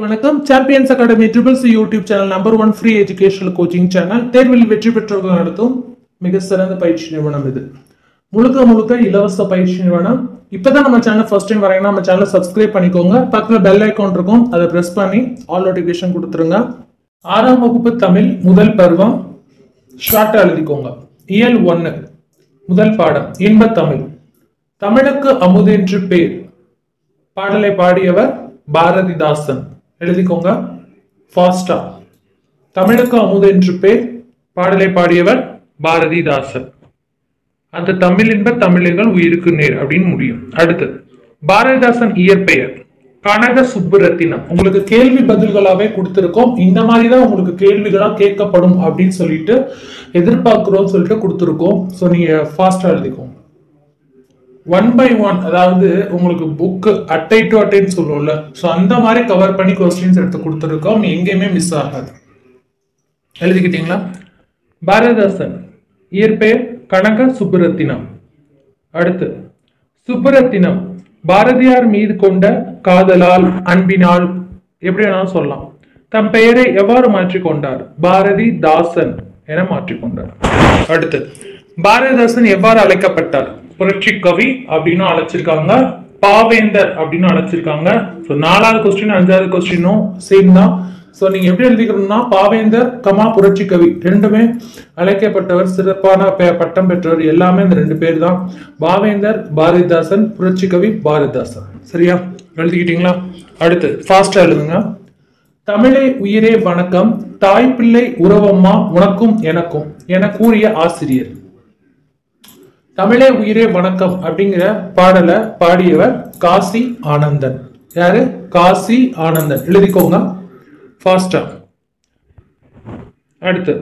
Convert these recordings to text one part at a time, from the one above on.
வணக்கம் champions academy triple C YouTube channel number one free educational coaching channel தேர்வில் வெற்றி பெற்றவர்கள் நடத்தும் மிக சிறந்த பயிற்சி நிறுவனம் இது முழுக்க முழுக்க இலவச பயிற்சி நிறுவனம் இப்பதான் நம்ம சேனல் ஃபர்ஸ்ட் டைம் வரீங்கன்னா நம்ம சேனலை சப்ஸ்கிரைப் பண்ணிக்கோங்க பக்கத்துல பெல் ஐக்கான் இருக்கும் அதை பிரஸ் பண்ணி ஆல் நோட்டிபிகேஷன் கொடுத்துருங்க ஆறாம் வகுப்பு தமிழ் முதல் பருவம் ஷார்ட்டா எழுதிக்கோங்க இயல் ஒன்னு முதல் பாடம் இன்பத் தமிழ் தமிழுக்கு அமுதென்று பேர் பாடலை பாடியவர் பாரதிதாசன் எழுதிக்கோங்க ஃபாஸ்டா தமிழுக்கு அமுது என்று பேர் பாடலை பாடியவர் பாரதிதாசன் அந்த தமிழ் என்ப தமிழர்கள் உயிருக்கு நேர் அப்படின்னு முடியும் அடுத்து பாரதிதாசன் இயற்பெயர் கனக சுப்புரத்தினம் உங்களுக்கு கேள்வி பதில்களாவே கொடுத்திருக்கோம் இந்த மாதிரி தான் உங்களுக்கு கேள்விகளா கேட்கப்படும் அப்படின்னு சொல்லிட்டு எதிர்பார்க்கிறோம் சொல்லிட்டு கொடுத்திருக்கோம் ஸோ நீங்க ஃபாஸ்டா எழுதிக்கோங்க ஒன் பை ஒன் அதாவது உங்களுக்கு புக்கு அட்டை டு அட்டைன்னு சொல்லுவோம்ல ஸோ அந்த மாதிரி கவர் பண்ணி கொஸ்டின்ஸ் எடுத்து கொடுத்துருக்கோம் எங்கேயுமே மிஸ் ஆகாது எழுதிக்கிட்டீங்களா பாரதிதாசன் இயற்பெயர் கனக சுப்புரத்தினம் அடுத்து சுப்புரத்தினம் பாரதியார் மீது கொண்ட காதலால் அன்பினால் எப்படி வேணாலும் சொல்லலாம் தம் பெயரை எவ்வாறு மாற்றிக்கொண்டார் பாரதி தாசன் என மாற்றிக்கொண்டார் அடுத்து பாரதிதாசன் எவ்வாறு அழைக்கப்பட்டார் புரட்சி கவி அப்படின்னு அழைச்சிருக்காங்க பாவேந்தர் அப்படின்னு அழைச்சிருக்காங்க ஸோ நாலாவது கொஸ்டின் அஞ்சாவது கொஸ்டினும் சேம் தான் ஸோ நீங்க எப்படி எழுதிக்கணும்னா பாவேந்தர் கமா புரட்சி கவி ரெண்டுமே அழைக்கப்பட்டவர் சிறப்பான பெ- பட்டம் பெற்றவர் எல்லாமே இந்த ரெண்டு பேர் தான் பாவேந்தர் பாரதிதாசன் புரட்சி கவி பாரதிதாசன் சரியா எழுதிக்கிட்டீங்களா அடுத்து ஃபாஸ்டா எழுதுங்க தமிழை உயிரே வணக்கம் தாய் பிள்ளை உறவம்மா உனக்கும் எனக்கும் என கூறிய ஆசிரியர் தமிழே உயிரே வணக்கம் அப்படிங்கிற பாடலை பாடியவர் காசி ஆனந்தன் யாரு காசி ஆனந்தன் எழுதிக்கோங்க ஃபாஸ்டா அடுத்து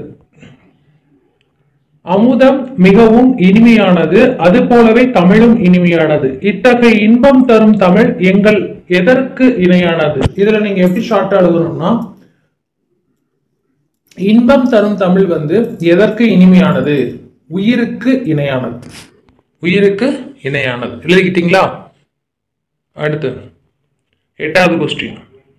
அமுதம் மிகவும் இனிமையானது அது போலவே தமிழும் இனிமையானது இத்தகைய இன்பம் தரும் தமிழ் எங்கள் எதற்கு இணையானது இதுல நீங்க எப்படி ஷார்ட்டா எழுதணும்னா இன்பம் தரும் தமிழ் வந்து எதற்கு இனிமையானது உயிருக்கு இணையானது உயிருக்கு இணையானது எழுதிக்கிட்டீங்களா அடுத்து எட்டாவது கொஸ்டின்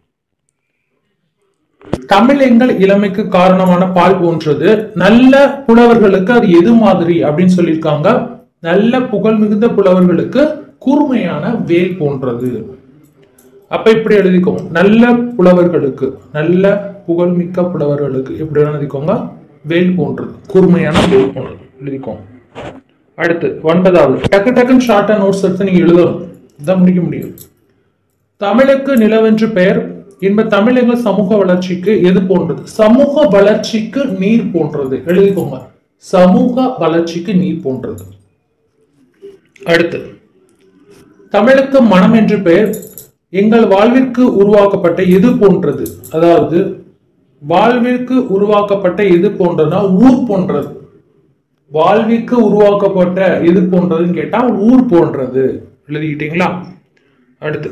தமிழ் எங்கள் இளமைக்கு காரணமான பால் போன்றது நல்ல புலவர்களுக்கு அது எது மாதிரி அப்படின்னு சொல்லியிருக்காங்க நல்ல புகழ் மிகுந்த புலவர்களுக்கு கூர்மையான வேல் போன்றது அப்ப இப்படி எழுதிக்கோங்க நல்ல புலவர்களுக்கு நல்ல புகழ்மிக்க புலவர்களுக்கு எப்படி வேணா எழுதிக்கோங்க வேல் போன்றது கூர்மையான வேல் போன்றது எழுதிக்கோங்க அடுத்து ஒன்பதாவது டக்கு டக்குன்னு ஷார்ட்டா நோட்ஸ் எடுத்து நீங்க எழுதணும் இதான் முடிக்க முடியும் தமிழுக்கு நிலவென்று பெயர் இன்ப தமிழர்கள் சமூக வளர்ச்சிக்கு எது போன்றது சமூக வளர்ச்சிக்கு நீர் போன்றது எழுதிக்கோங்க சமூக வளர்ச்சிக்கு நீர் போன்றது அடுத்து தமிழுக்கு மனம் என்று பெயர் எங்கள் வாழ்விற்கு உருவாக்கப்பட்ட எது போன்றது அதாவது வாழ்விற்கு உருவாக்கப்பட்ட எது போன்றதுன்னா ஊர் போன்றது வாழ்விற்கு உருவாக்கப்பட்ட எது போன்றதுன்னு கேட்டா ஊர் போன்றது எழுதிக்கிட்டீங்களா அடுத்து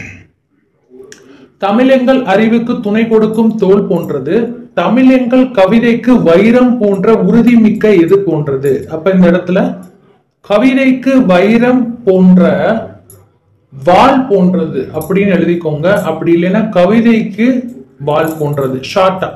தமிழெங்கள் அறிவுக்கு துணை கொடுக்கும் தோல் போன்றது தமிழெங்கள் கவிதைக்கு வைரம் போன்ற உறுதிமிக்க எது போன்றது அப்ப இந்த இடத்துல கவிதைக்கு வைரம் போன்ற வாள் போன்றது அப்படின்னு எழுதிக்கோங்க அப்படி இல்லைன்னா கவிதைக்கு வாள் போன்றது ஷார்ட்டா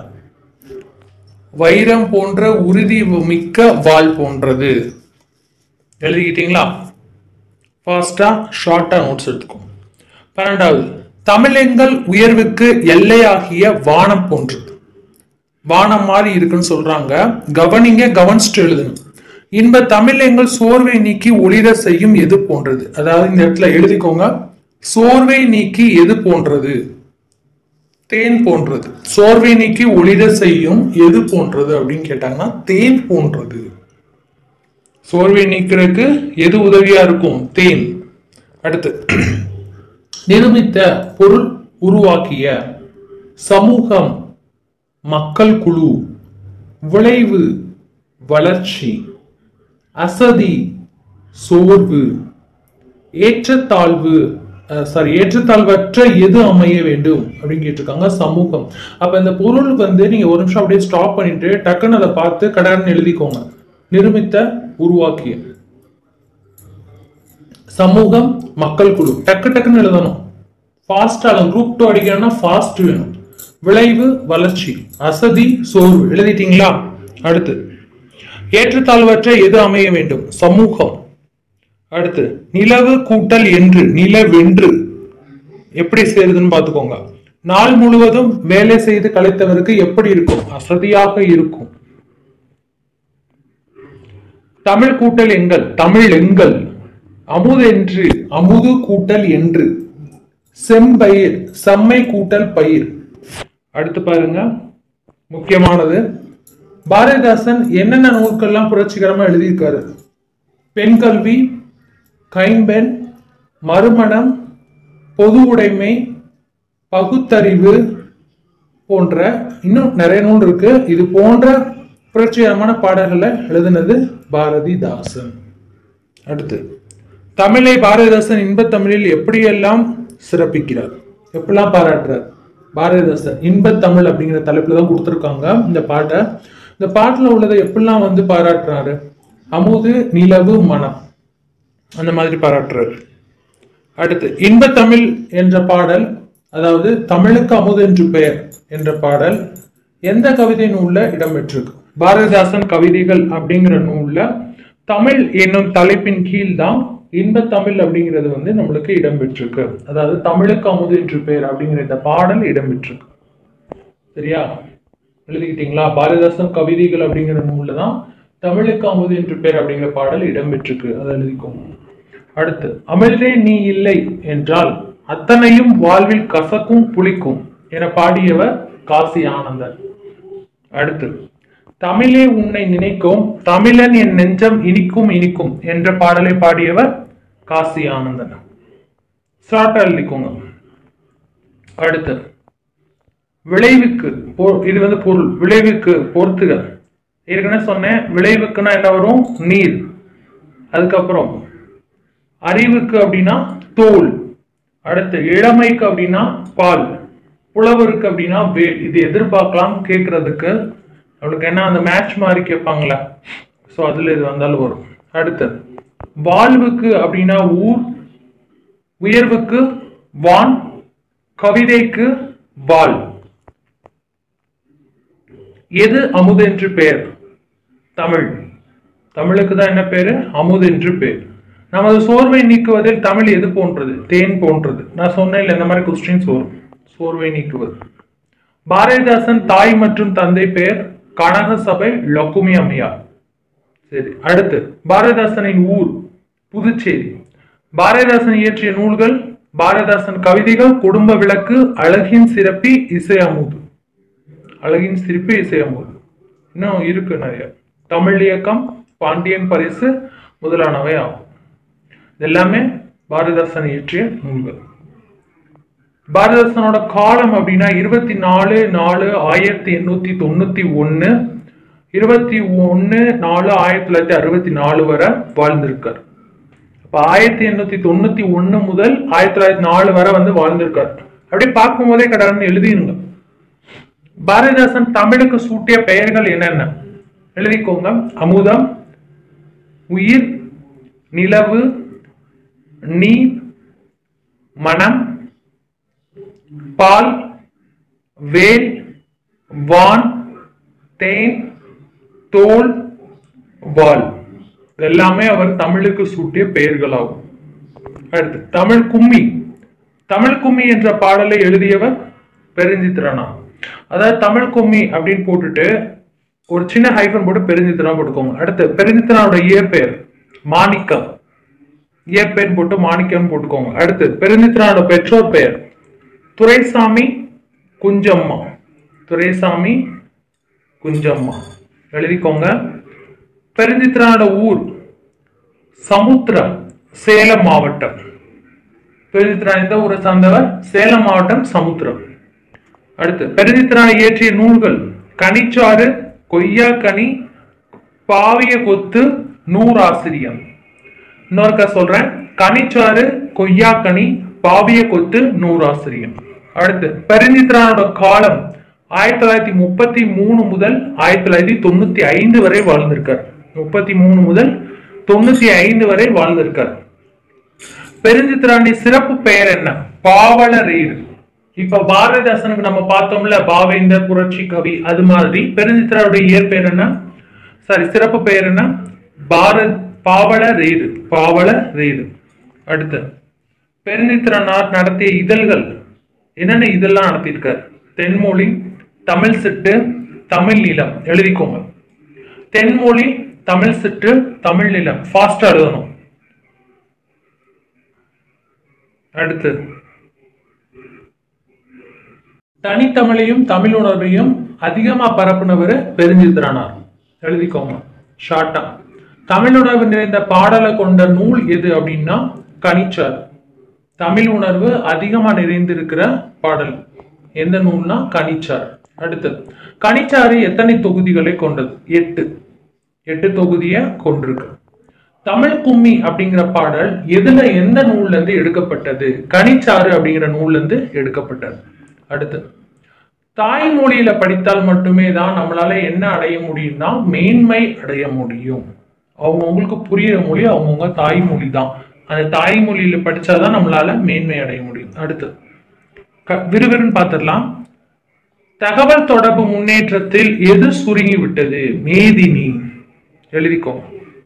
வைரம் போன்ற உறுதி மிக்க வாள் போன்றது எழுதிக்கிட்டீங்களா ஃபாஸ்டா ஷார்ட்டா நோட்ஸ் எடுத்துக்கோங்க பன்னெண்டாவது தமிழெங்கள் உயர்வுக்கு எல்லையாகிய வானம் போன்றது வானம் மாதிரி இருக்குன்னு சொல்றாங்க கவனிங்க கவனிச்சுட்டு எழுதணும் இன்ப தமிழெங்கள் சோர்வை நீக்கி ஒளிர செய்யும் எது போன்றது அதாவது இந்த இடத்துல எழுதிக்கோங்க சோர்வை நீக்கி எது போன்றது தேன் போன்றது சோர்வை நீக்கி ஒளிர செய்யும் எது போன்றது அப்படின்னு கேட்டாங்கன்னா தேன் போன்றது சோர்வை நீக்கிறதுக்கு எது உதவியா இருக்கும் தேன் அடுத்து நிருமித்த பொருள் உருவாக்கிய சமூகம் மக்கள் குழு விளைவு வளர்ச்சி அசதி சோர்வு ஏற்றத்தாழ்வு சாரி ஏற்றத்தாழ்வற்ற எது அமைய வேண்டும் அப்படின்னு கேட்டிருக்காங்க சமூகம் அப்ப இந்த பொருள் வந்து நீங்க ஒரு நிமிஷம் அப்படியே ஸ்டாப் பண்ணிட்டு டக்குன்னு அதை பார்த்து கடன்னு எழுதிக்கோங்க நிருமித்த உருவாக்கிய சமூகம் மக்கள் குழு டக்கு டக்குன்னு எழுதணும் ஃபாஸ்டாக குரூப் டூ அடிக்கணும்னா ஃபாஸ்ட் வேணும் விளைவு வளர்ச்சி அசதி சோர்வு எழுதிட்டீங்களா அடுத்து ஏற்றத்தாழ்வற்ற எது அமைய வேண்டும் சமூகம் அடுத்து நிலவு கூட்டல் என்று நிலவென்று எப்படி செய்யறதுன்னு பார்த்துக்கோங்க நாள் முழுவதும் வேலை செய்து கலைத்தவருக்கு எப்படி இருக்கும் அசதியாக இருக்கும் தமிழ் கூட்டல் எங்கள் தமிழ் எங்கள் அமுதென்று அமுது கூட்டல் என்று செம்பயிர் செம்மை கூட்டல் பயிர் அடுத்து பாருங்க முக்கியமானது பாரதிதாசன் என்னென்ன நூல்கள்லாம் புரட்சிகரமா எழுதியிருக்காரு பெண் கல்வி கைம்பெண் மறுமணம் பொது உடைமை பகுத்தறிவு போன்ற இன்னும் நிறைய நூல் இருக்கு இது போன்ற புரட்சிகரமான பாடல்களை எழுதினது பாரதிதாசன் அடுத்து தமிழை பாரதிதாசன் இன்பத் தமிழில் எப்படியெல்லாம் சிறப்பிக்கிறார் எப்படிலாம் பாராட்டுறார் பாரதிதாசன் இன்பத் தமிழ் அப்படிங்கிற தலைப்புல தான் கொடுத்துருக்காங்க இந்த பாட்டை இந்த பாட்டுல உள்ளதை எப்படிலாம் வந்து பாராட்டுறாரு அமுது நிலவு மனம் அந்த மாதிரி பாராட்டுறாரு அடுத்து இன்பத் தமிழ் என்ற பாடல் அதாவது தமிழுக்கு அமுது என்று பெயர் என்ற பாடல் எந்த கவிதை நூல்ல இடம்பெற்றிருக்கு பாரதிதாசன் கவிதைகள் அப்படிங்கிற நூல்ல தமிழ் என்னும் தலைப்பின் கீழ் தான் இன்பத் தமிழ் அப்படிங்கிறது வந்து நம்மளுக்கு இடம்பெற்றிருக்கு அதாவது தமிழுக்கு அமுது என்று பெயர் அப்படிங்கிற இந்த பாடல் இடம்பெற்றிருக்கு சரியா எழுதிக்கிட்டீங்களா பாரதிதாசன் கவிதைகள் அப்படிங்கிற நூல்ல தான் தமிழுக்கு அமுது என்று பெயர் அப்படிங்கிற பாடல் இடம்பெற்றிருக்கு அதை எழுதிக்கோங்க அடுத்து அமிழ்தே நீ இல்லை என்றால் அத்தனையும் வாழ்வில் கசக்கும் புளிக்கும் என பாடியவர் காசி ஆனந்தன் அடுத்து தமிழே உன்னை நினைக்கும் தமிழன் என் நெஞ்சம் இனிக்கும் இனிக்கும் என்ற பாடலை பாடியவர் காசி ஆனந்தன் ஸ்டார்ட் எழுதிக்கோங்க அடுத்து விளைவுக்கு பொ- இது வந்து பொருள் விளைவுக்கு பொறுத்துக ஏற்கனவே சொன்னேன் விளைவுக்குன்னா என்ன வரும் நீர் அதுக்கப்புறம் அறிவுக்கு அப்படின்னா தோல் அடுத்து இளமைக்கு அப்படின்னா பால் புலவருக்கு அப்படின்னா வேல் இது எதிர்பார்க்கலாம் கேட்கறதுக்கு அவளுக்கு என்ன அந்த மேட்ச் மாதிரி கேட்பாங்களா ஸோ அதுல இது வந்தாலும் வரும் அடுத்து வாழ்வுக்கு அப்படின்னா ஊர் உயர்வுக்கு வான் கவிதைக்கு வாள் எது அமுது என்று பெயர் தமிழ் தமிழுக்கு தான் என்ன பேரு அமுது என்று பேர் நமது சோர்வை நீக்குவதில் தமிழ் எது போன்றது தேன் போன்றது நான் சொன்னேன் இந்த மாதிரி கொஸ்டின்ஸ் வரும் சோர்வை நீக்குவது பாரதிதாசன் தாய் மற்றும் தந்தை பெயர் கனக சபை லக்குமி அம்மையார் சரி அடுத்து பாரதிதாசனின் ஊர் புதுச்சேரி பாரதிதாசன் இயற்றிய நூல்கள் பாரதிதாசன் கவிதைகள் குடும்ப விளக்கு அழகின் சிறப்பி இசை அமுது அழகின் சிரிப்பு இசை அமுது இன்னும் இருக்கு நிறைய தமிழ் இயக்கம் பாண்டியன் பரிசு முதலானவை ஆகும் இது எல்லாமே பாரதிதாசன் இயற்றிய நூல்கள் பாரதிதாசனோட காலம் அப்படின்னா இருபத்தி நாலு நாலு ஆயிரத்தி எண்ணூத்தி தொண்ணூத்தி ஒன்னு இருபத்தி ஒன்னு நாலு ஆயிரத்தி தொள்ளாயிரத்தி அறுபத்தி நாலு வரை வாழ்ந்திருக்கார் அப்ப ஆயிரத்தி எண்ணூத்தி தொண்ணூத்தி ஒன்னு முதல் ஆயிரத்தி தொள்ளாயிரத்தி நாலு வரை வந்து வாழ்ந்திருக்கார் அப்படியே பார்க்கும் போதே கடன்னு எழுதிருங்க பாரதிதாசன் தமிழுக்கு சூட்டிய பெயர்கள் என்னென்ன எழுதிக்கோங்க அமுதம் உயிர் நிலவு நீர் மனம் பால் வேல் வான் தேன் தோல் வால் எல்லாமே அவர் தமிழுக்கு சூட்டிய பெயர்களாகும் அடுத்து தமிழ் கும்மி தமிழ் கும்மி என்ற பாடலை எழுதியவர் பெருஞ்சித்திரனா அதாவது தமிழ் கும்மி அப்படின்னு போட்டுட்டு ஒரு சின்ன ஹைஃபன் போட்டு பெருஞ்சித்திரனா போட்டுக்கோங்க அடுத்து பெருஞ்சித்திரனோட இயற்பெயர் மாணிக்கம் இயற்பெயர் போட்டு மாணிக்கம் போட்டுக்கோங்க அடுத்து பெருஞ்சித்திரனோட பெற்றோர் பெயர் துரைசாமி குஞ்சம்மா துரைசாமி குஞ்சம்மா எழுதிக்கோங்க பெருஞ்சித்திரனோட ஊர் சமுத்திரம் சேலம் மாவட்டம் பெருஞ்சித்திரன் எந்த ஊரை சார்ந்தவர் சேலம் மாவட்டம் சமுத்திரம் அடுத்து பெருஞ்சித்திரன் இயற்றிய நூல்கள் கனிச்சாறு கொய்யாக்கனி பாவிய கொத்து நூறாசிரியம் இன்னொருக்கா சொல்றேன் கனிச்சாறு கொய்யாக்கனி பாவிய கொத்து நூறாசிரியம் அடுத்து பெருஞ்சித்திரனோட காலம் ஆயிரத்தி தொள்ளாயிரத்தி முப்பத்தி மூணு முதல் ஆயிரத்தி தொள்ளாயிரத்தி தொண்ணூத்தி ஐந்து வரை வாழ்ந்திருக்கார் முப்பத்தி மூணு முதல் தொண்ணூத்தி ஐந்து வரை வாழ்ந்திருக்கார் பெருஞ்சித்திராண்டி சிறப்பு பெயர் என்ன பாவலரேறு இப்ப பாரதிதாசனுக்கு நம்ம பார்த்தோம்ல பாவேந்தர் புரட்சி கவி அது மாதிரி பெருஞ்சித்திராவுடைய இயற்பெயர் என்ன சாரி சிறப்பு பெயர் என்ன பாரத் பாவலரேறு பாவலரேறு அடுத்து பெருஞ்சித்திரனார் நடத்திய இதழ்கள் என்னென்ன இதெல்லாம் நடத்தியிருக்கார் தென்மொழி தமிழ் சிட்டு தமிழ் நிலம் எழுதிக்கோங்க தென்மொழி தமிழ் சிட்டு தமிழ் நிலம் ஃபாஸ்டா எழுதணும் அடுத்து தனித்தமிழையும் தமிழ் உணர்வையும் அதிகமா பரப்புனவர் பெருஞ்சித்திரனார் எழுதிக்கோங்க ஷார்ட்டா தமிழ் உணர்வு நிறைந்த பாடலை கொண்ட நூல் எது அப்படின்னா கனிச்சார் தமிழ் உணர்வு அதிகமா நிறைந்திருக்கிற பாடல் எந்த நூல்னா கனிச்சார் அடுத்து கனிச்சாறு எத்தனை தொகுதிகளை கொண்டது எட்டு எட்டு தொகுதியை கொண்டிருக்கு தமிழ் கும்மி அப்படிங்கிற பாடல் எதுல எந்த நூல்ல இருந்து எடுக்கப்பட்டது கனிச்சாறு அப்படிங்கிற நூல்ல இருந்து எடுக்கப்பட்டது அடுத்து தாய்மொழியில படித்தால் மட்டுமே தான் நம்மளால என்ன அடைய முடியும்னா மேன்மை அடைய முடியும் அவங்கவுங்களுக்கு புரியுற மொழி அவங்கவுங்க தாய்மொழி தான் அந்த தாய்மொழியில படிச்சாதான் நம்மளால மேன்மை அடைய முடியும் அடுத்து க- விறுவிறுன்னு பார்த்துடலாம் தகவல் தொடர்பு முன்னேற்றத்தில் எது சுருங்கி விட்டது மேதினி எழுதிக்கோங்க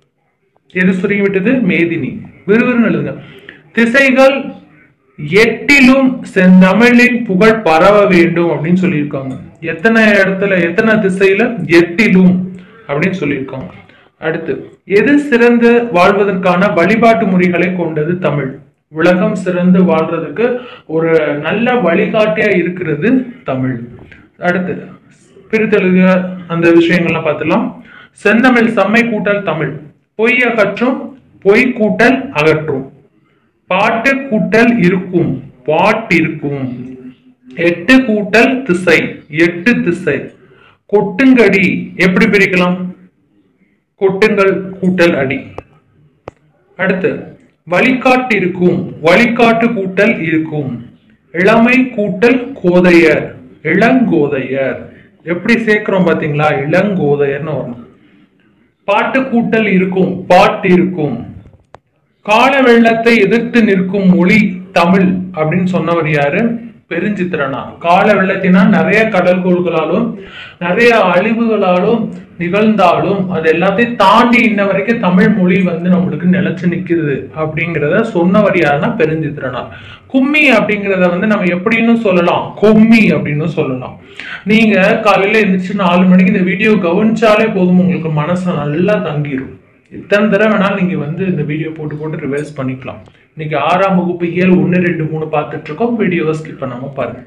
எது சுருங்கி விட்டது மேதினி விறுவிறுன்னு எழுதுங்க திசைகள் எட்டிலும் செந்தமிழின் புகழ் பரவ வேண்டும் அப்படின்னு சொல்லியிருக்காங்க எத்தனை இடத்துல எத்தனை திசையில எட்டிலும் அப்படின்னு சொல்லியிருக்காங்க அடுத்து எது சிறந்து வாழ்வதற்கான வழிபாட்டு முறைகளை கொண்டது தமிழ் உலகம் சிறந்து வாழ்றதுக்கு ஒரு நல்ல வழிகாட்டியா இருக்கிறது தமிழ் அடுத்து பிரித்தெழுதுக அந்த விஷயங்கள்லாம் பார்த்துலாம் செந்தமிழ் செம்மை கூட்டல் தமிழ் பொய் அகற்றும் பொய் கூட்டல் அகற்றும் பாட்டு கூட்டல் இருக்கும் பாட்டிருக்கும் எட்டு கூட்டல் திசை எட்டு திசை கொட்டுங்கடி எப்படி பிரிக்கலாம் கொட்டுங்கள் கூட்டல் அடி அடுத்து வழிகாட்டு இருக்கும் வழிகாட்டு கூட்டல் இருக்கும் இளமை கூட்டல் கோதையர் இளங்கோதையர் எப்படி சேர்க்கிறோம் பாத்தீங்களா இளங்கோதையர்னு வரணும் பாட்டு கூட்டல் இருக்கும் பாட்டு இருக்கும் கால வெள்ளத்தை எதிர்த்து நிற்கும் மொழி தமிழ் அப்படின்னு சொன்னவர் யாரு பெருஞ்சித்திரனா கால வெள்ளத்தினா நிறைய கடல்கோள்களாலும் நிறைய அழிவுகளாலும் நிகழ்ந்தாலும் அது எல்லாத்தையும் தாண்டி இன்ன வரைக்கும் தமிழ் மொழி வந்து நம்மளுக்கு நிலைச்சு நிக்குது அப்படிங்கிறத சொன்னவர் யாருன்னா பெருஞ்சித்திரனா கும்மி அப்படிங்கிறத வந்து நம்ம எப்படின்னு சொல்லலாம் கொம்மி அப்படின்னு சொல்லலாம் நீங்க காலையில எந்திரிச்சு நாலு மணிக்கு இந்த வீடியோ கவனிச்சாலே போதும் உங்களுக்கு மனசு நல்லா தங்கிரும் எத்தனை தடவை வேணாலும் நீங்க வந்து இந்த வீடியோ போட்டு போட்டு ரிவைஸ் பண்ணிக்கலாம் இன்னைக்கு ஆறாம் வகுப்பு இயல் ஒன்று ரெண்டு மூணு பார்த்துட்டு இருக்கோம் வீடியோவை ஸ்கிப் பண்ணாம பாருங்க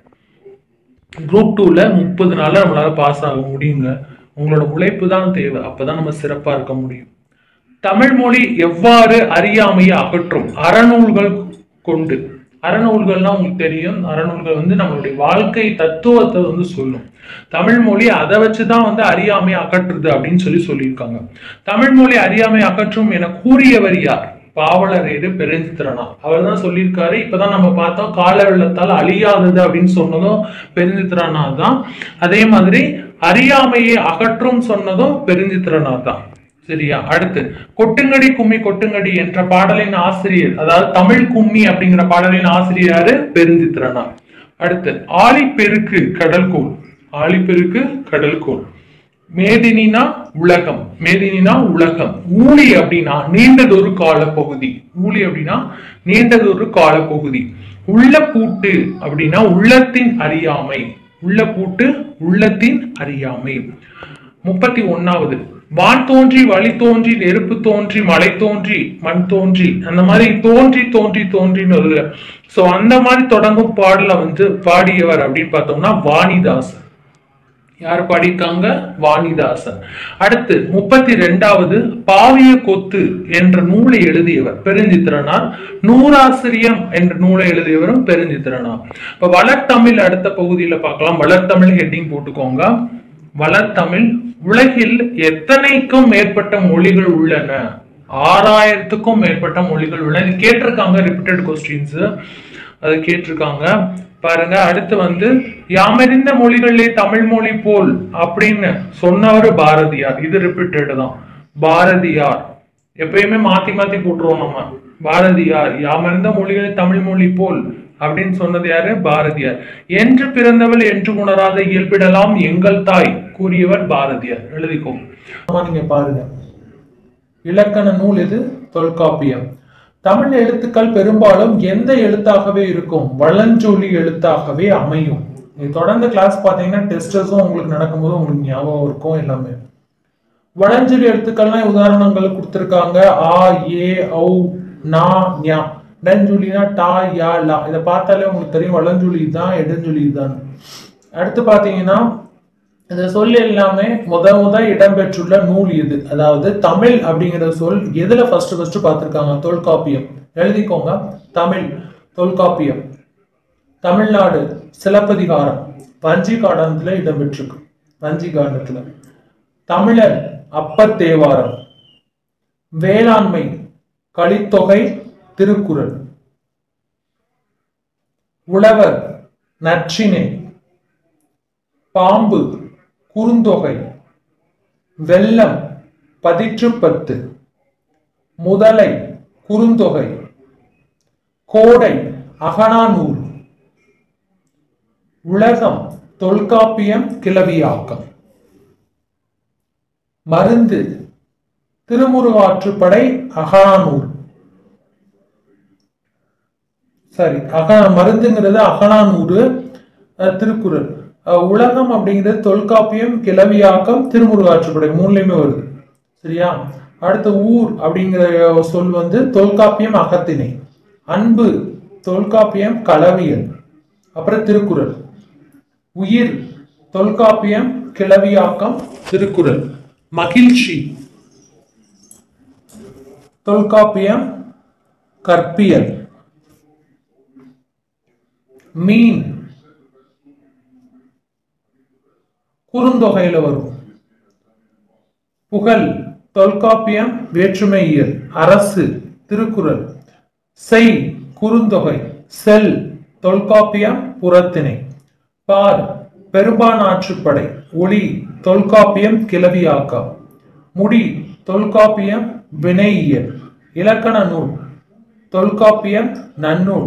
குரூப் டூல முப்பது நாள்ல நம்மளால பாஸ் ஆக முடியுங்க உங்களோட உழைப்பு தான் தேவை அப்பதான் நம்ம சிறப்பா இருக்க முடியும் தமிழ் மொழி எவ்வாறு அறியாமையை அகற்றும் அறநூல்கள் கொண்டு அறநூல்கள்னா உங்களுக்கு தெரியும் அறநூல்கள் வந்து நம்மளுடைய வாழ்க்கை தத்துவத்தை வந்து சொல்லும் தமிழ் மொழி அதை வச்சுதான் வந்து அறியாமை அகற்றுது அப்படின்னு சொல்லி சொல்லியிருக்காங்க தமிழ் மொழி அறியாமை அகற்றும் என கூறியவர் யார் பாவலரேறு பெருஞ்சித்திரனா அவர் தான் சொல்லியிருக்காரு இப்பதான் நம்ம பார்த்தோம் கால வெள்ளத்தால் அழியாதது அப்படின்னு சொன்னதும் பெருஞ்சித்திரனா தான் அதே மாதிரி அறியாமையை அகற்றும் சொன்னதும் பெருஞ்சித்திரனா தான் சரியா அடுத்து கொட்டுங்கடி கும்மி கொட்டுங்கடி என்ற பாடலின் ஆசிரியர் அதாவது தமிழ் கும்மி அப்படிங்கிற பாடலின் ஆசிரியர் யாரு பெருஞ்சித்திரனா அடுத்து ஆழிப்பெருக்கு கடல்கோள் ஆழிப்பெருக்கு கடல்கோள் மேதினினா உலகம் மேதினினா உலகம் ஊழி அப்படின்னா நீண்டதொரு கால பகுதி ஊழி அப்படின்னா நீண்டதொரு கால பகுதி உள்ள பூட்டு அப்படின்னா உள்ளத்தின் அறியாமை உள்ள பூட்டு உள்ளத்தின் அறியாமை முப்பத்தி ஒன்னாவது வான் தோன்றி வழி தோன்றி நெருப்பு தோன்றி மலை தோன்றி மண் தோன்றி அந்த மாதிரி தோன்றி தோன்றி தோன்றின்னு வருது சோ அந்த மாதிரி தொடங்கும் பாடல வந்து பாடியவர் அப்படின்னு பார்த்தோம்னா வாணிதாசன் யார் பாடியிருக்காங்க வாணிதாசன் அடுத்து முப்பத்தி ரெண்டாவது பாவிய கொத்து என்ற நூலை எழுதியவர் பெருஞ்சித்திரனார் நூறாசிரியம் என்ற நூலை எழுதியவரும் பெருஞ்சித்திரனார் இப்ப வளர்த்தமிழ் அடுத்த பகுதியில பார்க்கலாம் வளர்த்தமிழ் ஹெட்டிங் போட்டுக்கோங்க வளர்த்தமிழ் உலகில் எத்தனைக்கும் மேற்பட்ட மொழிகள் உள்ளன ஆறாயிரத்துக்கும் மேற்பட்ட மொழிகள் உள்ளன இது கேட்டிருக்காங்க ரிப்பீட்டட் கொஸ்டின்ஸ் அது கேட்டிருக்காங்க பாருங்க அடுத்து வந்து யாமறிந்த மொழிகளிலே தமிழ் மொழி போல் அப்படின்னு சொன்னவர் பாரதியார் இது ரிப்பீட்டட் தான் பாரதியார் எப்பயுமே மாத்தி மாத்தி போட்டுருவோம் நம்ம பாரதியார் யாமறிந்த மொழிகளை தமிழ் மொழி போல் அப்படின்னு சொன்னது யாரு பாரதியார் என்று பிறந்தவள் என்று உணராத இயல்பிடலாம் எங்கள் தாய் கூறியவர் பாரதியார் எழுதிக்கோங்க ஆமா நீங்க பாருங்க இலக்கண நூல் இது தொல்காப்பியம் தமிழ் எழுத்துக்கள் பெரும்பாலும் எந்த எழுத்தாகவே இருக்கும் வளஞ்சொலி எழுத்தாகவே அமையும் நீங்க தொடர்ந்து கிளாஸ் பார்த்தீங்கன்னா டெஸ்டர்ஸும் உங்களுக்கு நடக்கும்போது உங்களுக்கு ஞாபகம் இருக்கும் எல்லாமே வளஞ்சொலி எழுத்துக்கள்லாம் உதாரணங்கள் கொடுத்துருக்காங்க ஆ ஏ ஔ நா ஞா இடஞ்சொலினா டா யா லா இதை பார்த்தாலே உங்களுக்கு தெரியும் வளஞ்சொலி தான் இடஞ்சொலி தான் அடுத்து பார்த்தீங்கன்னா இந்த சொல் எல்லாமே முத முத இடம்பெற்றுள்ள நூல் எது அதாவது தமிழ் அப்படிங்கிற சொல் எதுல ஃபர்ஸ்ட் ஃபர்ஸ்ட் பார்த்திருக்காங்க தொல்காப்பியம் எழுதிக்கோங்க தமிழ் தொல்காப்பியம் தமிழ்நாடு சிலப்பதிகாரம் வஞ்சி காண்டத்துல இடம்பெற்றிருக்கு வஞ்சி காண்டத்துல தமிழர் அப்பர் தேவாரம் வேளாண்மை கலித்தொகை திருக்குறள் உழவர் நற்றினை பாம்பு குறுந்தொகை வெள்ளம் பதிற்றுப்பத்து முதலை குறுந்தொகை கோடை அகனானூர் உலகம் தொல்காப்பியம் கிளவியாக்கம் மருந்து திருமுருகாற்றுப்படை அகனானூர் சரி அக மருந்துங்கிறது அகனானூறு அஹ், திருக்குறள் அஹ், உலகம் அப்படிங்கிறது தொல்காப்பியம் கிளவியாக்கம் திருமுருகாற்றுப்படை மூணுலயுமே வருது சரியா அடுத்து ஊர் அப்படிங்கிற சொல் வந்து தொல்காப்பியம் அகத்திணை அன்பு தொல்காப்பியம் களவியல் அப்புறம் திருக்குறள் உயிர் தொல்காப்பியம் கிளவியாக்கம் திருக்குறள் மகிழ்ச்சி தொல்காப்பியம் கற்பியல் மீன் குறுந்தொகையில வரும் புகழ் தொல்காப்பியம் வேற்றுமையியல் அரசு திருக்குறள் செய் குறுந்தொகை செல் தொல்காப்பியம் புறத்திணை பார் பெரும்பானாற்றுப்படை ஒளி தொல்காப்பியம் கிளவியாக்கம் முடி தொல்காப்பியம் வினையியல் இலக்கண நூல் தொல்காப்பியம் நன்னூல்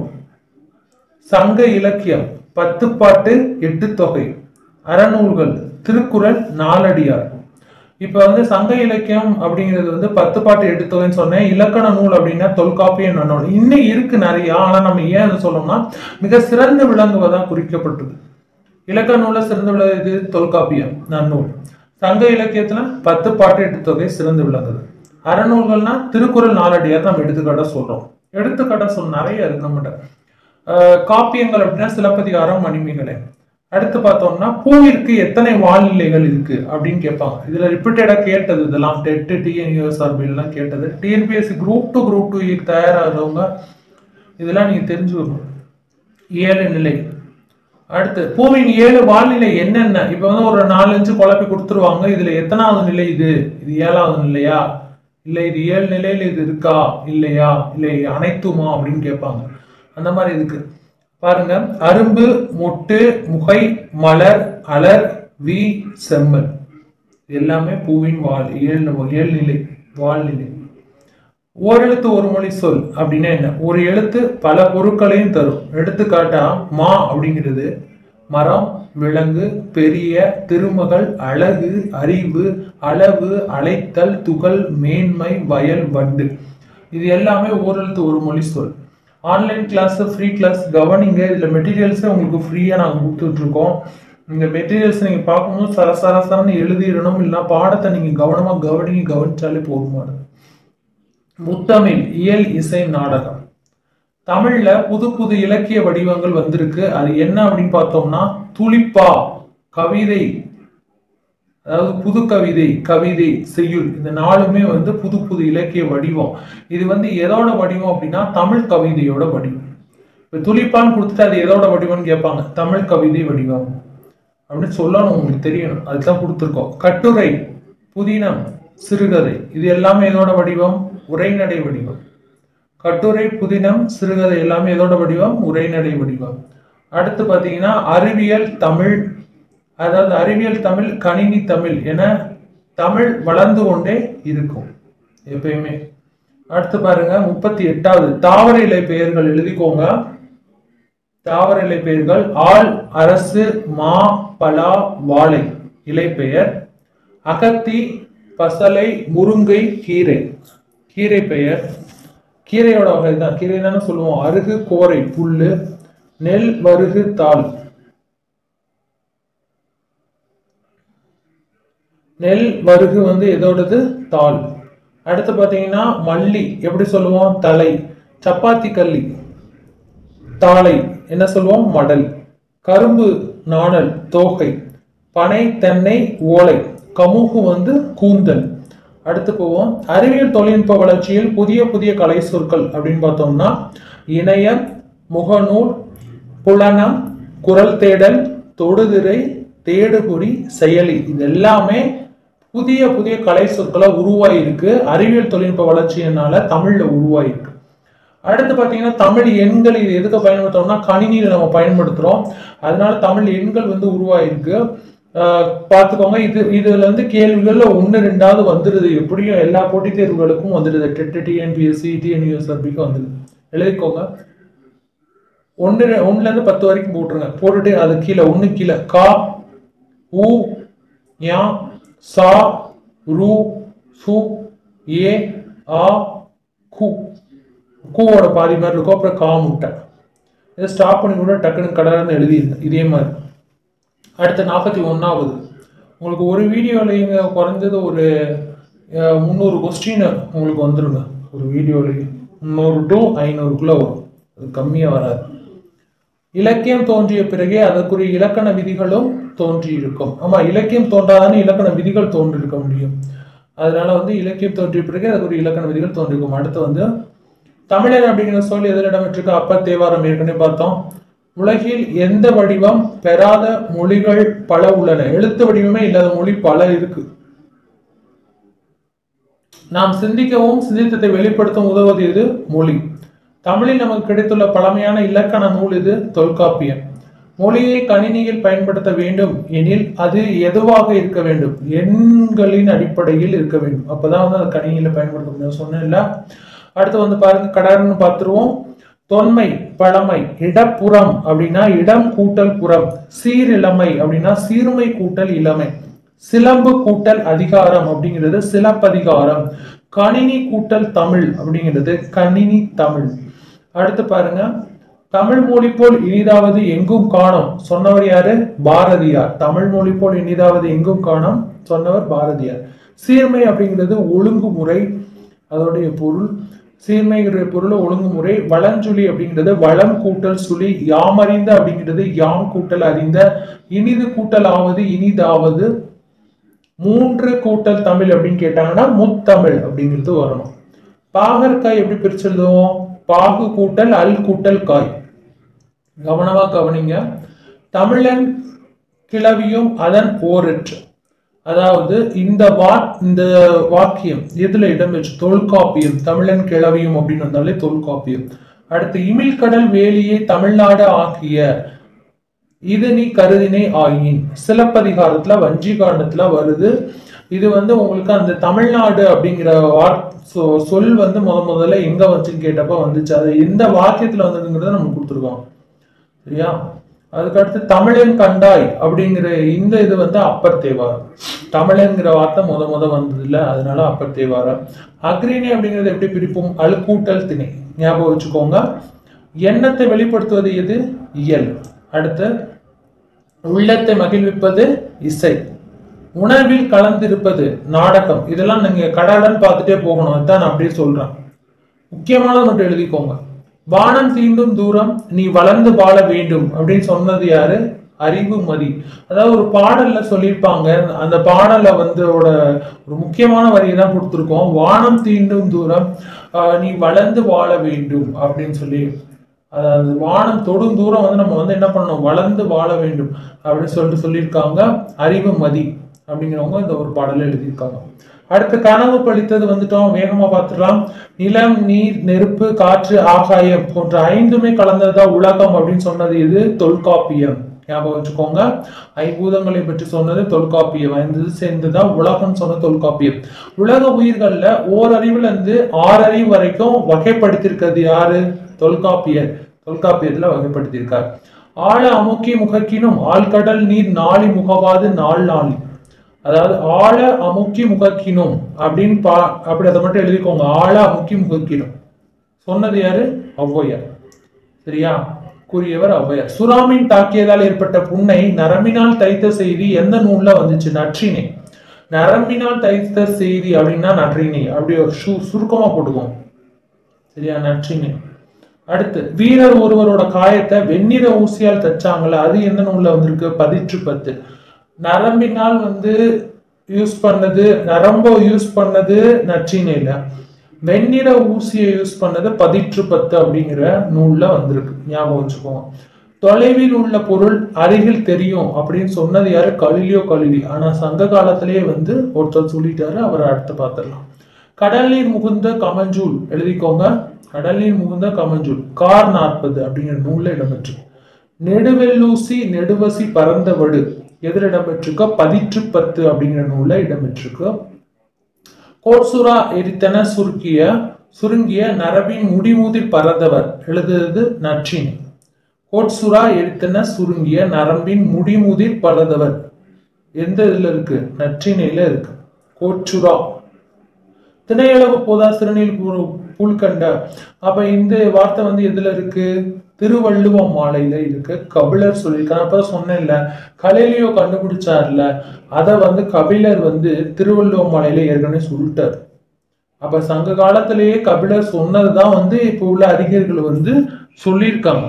சங்க இலக்கியம் பத்து பாட்டு எட்டு தொகை அறநூல்கள் திருக்குறள் நாலடியார் இப்ப வந்து சங்க இலக்கியம் அப்படிங்கிறது வந்து பத்து பாட்டு எட்டு தொகைன்னு சொன்னேன் இலக்கண நூல் அப்படின்னா தொல்காப்பியம் நன்னூல் இன்னும் இருக்கு நிறைய ஆனா நம்ம ஏன் அதை சொல்லணும்னா மிக சிறந்து விளங்குவதா குறிக்கப்பட்டது இலக்கண நூல்ல சிறந்து விளங்குது தொல்காப்பியம் நன்னூல் சங்க இலக்கியத்துல பத்து பாட்டு எட்டு தொகை சிறந்து விளங்குது அறநூல்கள்னா திருக்குறள் நாலடியார் நம்ம எடுத்துக்காட்ட சொல்றோம் எடுத்துக்காட்ட சொல் நிறைய இருக்கு நம்மகிட்ட ஆஹ் காப்பியங்கள் அப்படின்னா சிலப்பதிகாரம் மணிமேகலை அடுத்து பார்த்தோம்னா பூவிற்கு எத்தனை வாழ்நிலைகள் இருக்கு அப்படின்னு கேட்பாங்க இதுல ரிப்பீட்டடா கேட்டது இதெல்லாம் டெட்டு டிஎன்யூஎஸ்ஆர்பி எல்லாம் கேட்டது TNPSC group two group two தயாராகிறவங்க இதெல்லாம் நீங்க தெரிஞ்சுக்கணும் ஏழு நிலை அடுத்து பூவின் ஏழு வாழ்நிலை என்னென்ன இப்ப வந்து ஒரு நாலஞ்சு குழப்பி கொடுத்துருவாங்க இதுல எத்தனாவது நிலை இது இது ஏழாவது நிலையா இல்ல இது ஏழு நிலையில இது இருக்கா இல்லையா இல்லை அனைத்துமா அப்படின்னு கேட்பாங்க அந்த மாதிரி இருக்கு பாருங்க அரும்பு மொட்டு முகை மலர் அலர் வி செம்மல் இது எல்லாமே பூவின் வாழ் ஏழு ஏழு நிலை வாழ்நிலை ஓரெழுத்து ஒரு மொழி சொல் அப்படின்னா என்ன ஒரு எழுத்து பல பொருட்களையும் தரும் எடுத்துக்காட்டா மா அப்படிங்கிறது மரம் விலங்கு பெரிய திருமகள் அழகு அறிவு அளவு அழைத்தல் துகள் மேன்மை வயல் வண்டு இது எல்லாமே ஓரெழுத்து ஒரு மொழி சொல் ஆன்லைன் கிளாஸ் ஃப்ரீ கிளாஸ் கவனிங்க இதுல மெட்டீரியல்ஸே உங்களுக்கு ஃப்ரீயா நாங்கள் கொடுத்துட்டு இருக்கோம் இந்த மெட்டீரியல்ஸ் நீங்க பார்க்கும்போது சர சர சரன்னு எழுதிடணும் இல்லைன்னா பாடத்தை நீங்க கவனமா கவனிங்க கவனிச்சாலே போதுமானது முத்தமிழ் இயல் இசை நாடகம் தமிழ்ல புது புது இலக்கிய வடிவங்கள் வந்திருக்கு அது என்ன அப்படின்னு பார்த்தோம்னா துளிப்பா கவிதை அதாவது புது கவிதை கவிதை செய்யுள் இந்த நாலுமே வந்து புது புது இலக்கிய வடிவம் இது வந்து எதோட வடிவம் அப்படின்னா தமிழ் கவிதையோட வடிவம் இப்போ துளிப்பான்னு கொடுத்துட்டு அது எதோட வடிவம்னு கேட்பாங்க தமிழ் கவிதை வடிவம் அப்படின்னு சொல்லணும் உங்களுக்கு தெரியணும் அதுதான் கொடுத்துருக்கோம் கட்டுரை புதினம் சிறுகதை இது எல்லாமே எதோட வடிவம் உரைநடை வடிவம் கட்டுரை புதினம் சிறுகதை எல்லாமே எதோட வடிவம் உரைநடை வடிவம் அடுத்து பார்த்தீங்கன்னா அறிவியல் தமிழ் அதாவது அறிவியல் தமிழ் கணினி தமிழ் என தமிழ் வளர்ந்து கொண்டே இருக்கும் எப்பயுமே அடுத்து பாருங்க முப்பத்தி எட்டாவது தாவர இலை பெயர்கள் எழுதிக்கோங்க தாவர இலை பெயர்கள் ஆள் அரசு மா பலா வாழை இலை பெயர் அகத்தி பசலை முருங்கை கீரை கீரை பெயர் கீரையோட வகை தான் கீரை தானே சொல்லுவோம் அருகு கோரை புல்லு நெல் வருகு தாள் நெல் வருகு வந்து எதோடது தாள் அடுத்து பார்த்தீங்கன்னா மல்லி எப்படி சொல்லுவோம் தலை சப்பாத்தி கல்லி தாளை என்ன சொல்லுவோம் மடல் கரும்பு நாணல் தோகை பனை தென்னை ஓலை கமுகு வந்து கூந்தல் அடுத்து போவோம் அறிவியல் தொழில்நுட்ப வளர்ச்சியில் புதிய புதிய கலை சொற்கள் அப்படின்னு பார்த்தோம்னா இணையம் முகநூல் புலனம் குரல் தேடல் தொடுதிரை தேடுபொறி செயலி இது எல்லாமே புதிய புதிய கலை சொற்களா உருவாயிருக்கு அறிவியல் தொழில்நுட்ப வளர்ச்சியினால தமிழ்ல உருவாயிருக்கு அடுத்து பார்த்தீங்கன்னா தமிழ் எண்கள் இது எதுக்கு பயன்படுத்துறோம்னா கணினியில நம்ம பயன்படுத்துறோம் அதனால தமிழ் எண்கள் வந்து உருவாயிருக்கு ஆஹ் பார்த்துக்கோங்க இது இதுல வந்து கேள்விகள்ல ஒன்று ரெண்டாவது வந்துடுது எப்படியும் எல்லா போட்டித் தேர்வுகளுக்கும் வந்துடுது டெட் டிஎன்பிஎஸ்சி டிஎன்யூஎஸ்ஆர்பிக்கு வந்துடுது எழுதிக்கோங்க ஒன்று ஒன்றுல இருந்து பத்து வரைக்கும் போட்டுருங்க போட்டுட்டு அது கீழே ஒன்று கீழே கா உ யா சா ரு சு ஏ ஆ கு கூவோட பாதி மாதிரி இருக்கும் அப்புறம் கா முட்டை இதை ஸ்டாப் பண்ணி கூட டக்குன்னு கடன்னு எழுதிடுங்க இதே மாதிரி அடுத்து நாற்பத்தி ஒன்றாவது உங்களுக்கு ஒரு வீடியோலைங்க குறைஞ்சது ஒரு அஹ், முந்நூறு கொஸ்டின் உங்களுக்கு வந்துருங்க ஒரு வீடியோலையும் முந்நூறு டு ஐநூறுக்குள்ளே வரும் அது கம்மியாக வராது இலக்கியம் தோன்றிய பிறகே அதற்குரிய இலக்கண விதிகளும் தோன்றி இருக்கும் ஆமா இலக்கியம் தோன்றாதானே இலக்கண விதிகள் தோன்றிருக்க முடியும் அதனால வந்து இலக்கியம் தோன்றிய பிறகே அதுக்குரிய இலக்கண விதிகள் தோன்றிருக்கும் அடுத்து வந்து தமிழர் அப்படிங்கிற சொல் எதில் இடம்பெற்றிருக்கு அப்பர் தேவாரம் ஏற்கனவே பார்த்தோம் உலகில் எந்த வடிவம் பெறாத மொழிகள் பல உள்ளன எழுத்து வடிவமே இல்லாத மொழி பல இருக்கு நாம் சிந்திக்கவும் சிந்தித்ததை வெளிப்படுத்தவும் உதவுவது எது மொழி தமிழில் நமக்கு கிடைத்துள்ள பழமையான இலக்கண நூல் இது தொல்காப்பியம் மொழியை கணினியில் பயன்படுத்த வேண்டும் எனில் அது எதுவாக இருக்க வேண்டும் எண்களின் அடிப்படையில் இருக்க வேண்டும் அப்பதான் வந்து அது கணினியில பயன்படுத்த முடியும் சொன்னேன்ல அடுத்து வந்து பாருங்க கடன்னு பார்த்துருவோம் தொன்மை பழமை இடப்புறம் அப்படின்னா இடம் கூட்டல் புறம் சீரிழமை அப்படின்னா சீர்மை கூட்டல் இளமை சிலம்பு கூட்டல் அதிகாரம் அப்படிங்கிறது சிலப்பதிகாரம் கணினி கூட்டல் தமிழ் அப்படிங்கிறது கணினி தமிழ் அடுத்து பாருங்க தமிழ் மொழி போல் இனிதாவது எங்கும் காணோம் சொன்னவர் யாரு பாரதியார் தமிழ் மொழி போல் இனிதாவது எங்கும் காணோம் சொன்னவர் பாரதியார் சீர்மை அப்படிங்கிறது ஒழுங்குமுறை அதோடைய பொருள் சீர்மைங்கிற பொருள் ஒழுங்குமுறை வளஞ்சுழி அப்படிங்கிறது வளம் கூட்டல் சுழி யாமறிந்த அப்படிங்கிறது யாம் கூட்டல் அறிந்த இனிது கூட்டல் ஆவது இனிதாவது மூன்று கூட்டல் தமிழ் அப்படின்னு கேட்டாங்கன்னா முத்தமிழ் அப்படிங்கிறது வரணும் பாகற்காய் எப்படி பிரிச்சு எழுதுவோம் பாகு கூட்டல் அல் கூட்டல் காய் கவனமா கவனிங்க தமிழன் கிளவியும் அதன் ஓரற்று அதாவது இந்த வா இந்த வாக்கியம் எதுல இடம்பெற்று தொல்காப்பியம் தமிழன் கிளவியும் அப்படின்னு வந்தாலே தொல்காப்பியம் அடுத்து இமிழ்கடல் வேலியை தமிழ்நாடு ஆக்கிய இது நீ கருதினை ஆயின் சிலப்பதிகாரத்துல வஞ்சிகாண்டத்துல வருது இது வந்து உங்களுக்கு அந்த தமிழ்நாடு அப்படிங்கிற வா- சொ- சொல் வந்து முத முதல்ல எங்க வந்துச்சுன்னு கேட்டப்ப வந்துச்சு அது எந்த வாக்கியத்துல வந்ததுங்கிறத நம்ம கொடுத்துருக்கோம் சரியா அதுக்கடுத்து தமிழன் கண்டாய் அப்படிங்கிற இந்த இது வந்து அப்பர் தேவாரம் தமிழன்கிற வார்த்தை முத முத வந்தது இல்ல அதனால அப்பர் தேவாரம் அக்ரிணி அப்படிங்கிறது எப்படி பிரிப்போம் அழுக்கூட்டல் திணை ஞாபகம் வச்சுக்கோங்க எண்ணத்தை வெளிப்படுத்துவது எது இயல் அடுத்து உள்ளத்தை மகிழ்விப்பது இசை உணவில் கலந்திருப்பது நாடகம் இதெல்லாம் நீங்க கடகடன் பார்த்துட்டே போகணும் அதுதான் நான் அப்படியே சொல்றேன் முக்கியமானது மட்டும் எழுதிக்கோங்க வானம் தீண்டும் தூரம் நீ வளர்ந்து வாழ வேண்டும் அப்படின்னு சொன்னது யாரு அறிவு மதி அதாவது ஒரு பாடல்ல சொல்லியிருப்பாங்க அந்த பாடல்ல வந்து ஓட ஒரு முக்கியமான வரியை தான் கொடுத்துருக்கோம் வானம் தீண்டும் தூரம் ஆஹ், நீ வளர்ந்து வாழ வேண்டும் அப்படின்னு சொல்லி அதாவது வானம் தொடும் தூரம் வந்து நம்ம வந்து என்ன பண்ணணும் வளர்ந்து வாழ வேண்டும் அப்படின்னு சொல்லிட்டு சொல்லியிருக்காங்க அறிவு மதி அப்படிங்கிறவங்க இந்த ஒரு பாடலை எழுதியிருக்காங்க அடுத்து கனவு பழித்தது வந்துட்டோம் வேகமா பார்த்துடலாம் நிலம் நீர் நெருப்பு காற்று ஆகாயம் போன்ற ஐந்துமே கலந்ததுதான் உலகம் அப்படின்னு சொன்னது இது தொல்காப்பியம் ஞாபகம் வச்சுக்கோங்க ஐம்பூதங்களை பற்றி சொன்னது தொல்காப்பியம் ஐந்து சேர்ந்துதான் உலகம் சொன்ன தொல்காப்பியம் உலக உயிர்கள்ல ஓரறிவுல இருந்து ஆறறிவு வரைக்கும் வகைப்படுத்தியிருக்கிறது யாரு தொல்காப்பியர் தொல்காப்பியத்துல வகைப்படுத்தியிருக்கார் ஆழ அமுக்கி முகக்கினும் ஆழ்கடல் நீர் நாளி முகவாது நாள் நாளி அதாவது ஆழ அமுக்கி முகக்கினும் அப்படின்னு பா அப்படி அதை மட்டும் எழுதிக்கோங்க ஆழ அமுக்கி முகக்கினும் சொன்னது யாரு ஔவையார் சரியா கூறியவர் ஔவையார் சுறாமீன் தாக்கியதால் ஏற்பட்ட புண்ணை நரம்பினால் தைத்த செய்தி எந்த நூல்ல வந்துச்சு நற்றினை நரம்பினால் தைத்த செய்தி அப்படின்னா நற்றினை அப்படி ஒரு சு சுருக்கமா போட்டுக்கோங்க சரியா நற்றினை அடுத்து வீரர் ஒருவரோட காயத்தை வெண்ணிற ஊசியால் தச்சாங்கல்ல அது எந்த நூல்ல வந்திருக்கு பதிற்று பத்து நரம்பினால் வந்து யூஸ் பண்ணது நரம்போ யூஸ் பண்ணது நற்றினையில வெண்ணிற ஊசியை யூஸ் பண்ணது பதிற்று பத்து அப்படிங்கிற நூல்ல வந்திருக்கு ஞாபகம் வச்சுக்கோங்க தொலைவில் உள்ள பொருள் அருகில் தெரியும் அப்படின்னு சொன்னது யாரு கலிலியோ கலிலி ஆனா சங்க காலத்திலேயே வந்து ஒருத்தர் சொல்லிட்டாரு அவரை அடுத்து பார்த்துடலாம் கடல் நீர் முகுந்த கமஞ்சூல் எழுதிக்கோங்க கடல் நீர் முகுந்த கமஞ்சூல் கார் நாற்பது அப்படிங்கிற நூல்ல இடம்பெற்று நெடுவெல்லூசி நெடுவசி பறந்தவடு எதில் இடம்பெற்றிருக்கோ பதிற்று பத்து அப்படிங்கிற நூல்ல இடம்பெற்றிருக்கு கோட்சுரா எரித்தன சுருக்கிய சுருங்கிய நரபின் முடிமுதிர் பறந்தவர் எழுதுறது நற்றினை கோட்சுரா எரித்தன சுருங்கிய நரம்பின் முடிமுதிர் பறந்தவர் எந்த இதுல இருக்கு நற்றினையில இருக்கு கோட்சுரா திணையளவு போதா சிறுநீர் புல்கண்ட அப்ப இந்த வார்த்தை வந்து எதுல இருக்கு திருவள்ளுவ மாலையில இருக்கு கபிலர் சொல்லியிருக்காரு அப்ப சொன்னேன்ல கலையிலையோ கண்டுபிடிச்சார்ல அத வந்து கபிலர் வந்து திருவள்ளுவ மாலையில ஏற்கனவே சொல்லிட்டார் அப்ப சங்க காலத்திலேயே கபிலர் சொன்னதுதான் வந்து இப்ப உள்ள அறிஞர்கள் வந்து சொல்லியிருக்காங்க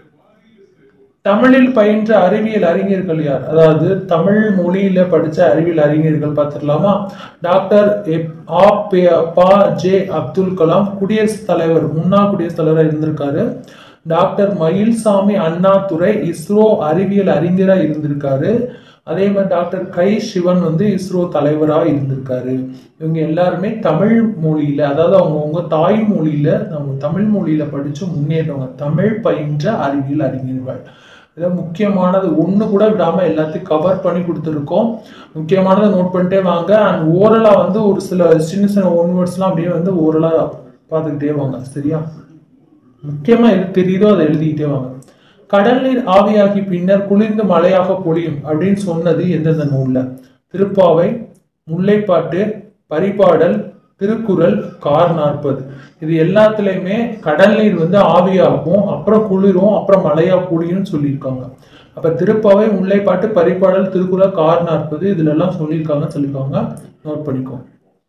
தமிழில் பயின்ற அறிவியல் அறிஞர்கள் யார் அதாவது தமிழ் மொழியில படிச்ச அறிவியல் அறிஞர்கள் பார்த்துடலாமா டாக்டர் எப்- ஆ பே- பா ஜே அப்துல் கலாம் குடியரசுத் தலைவர் முன்னாள் குடியரசுத் தலைவராக இருந்திருக்காரு டாக்டர் மயில்சாமி அண்ணாதுரை இஸ்ரோ அறிவியல் அறிஞரா இருந்திருக்காரு அதே மாதிரி டாக்டர் கை சிவன் வந்து இஸ்ரோ தலைவரா இருந்திருக்காரு இவங்க எல்லாருமே தமிழ் மொழியில அதாவது அவங்கவுங்க தாய் மொழியில நம்ம தமிழ் மொழியில படிச்சு முன்னேறவங்க தமிழ் பயின்ற அறிவியல் அறிஞர்கள் இதை முக்கியமானது ஒண்ணு கூட விடாம எல்லாத்தையும் கவர் பண்ணி கொடுத்துருக்கோம் முக்கியமானதை நோட் பண்ணிட்டே வாங்க அண்ட் ஓரலா வந்து ஒரு சில சின்ன சின்ன ஒன் வேர்ட்ஸ்லாம் அப்படியே வந்து ஓரலா பார்த்துக்கிட்டே வாங்க சரியா முக்கியமா எது தெரியுதோ அதை எழுதிக்கிட்டே வாங்க கடல் நீர் ஆவியாகி பின்னர் குளிர்ந்து மழையாக பொழியும் அப்படின்னு சொன்னது எந்தெந்த நூல்ல திருப்பாவை முல்லைப்பாட்டு பரிபாடல் திருக்குறள் கார் நாற்பது இது எல்லாத்துலயுமே கடல் நீர் வந்து ஆவியாகும் அப்புறம் குளிரும் அப்புறம் மழையா பொழியும்னு சொல்லியிருக்காங்க அப்ப திருப்பாவை முல்லைப்பாட்டு பரிபாடல் திருக்குறள் கார் நாற்பது இதுல எல்லாம் சொல்லியிருக்காங்க சொல்லியிருக்காங்க நோட் பண்ணிக்கோங்க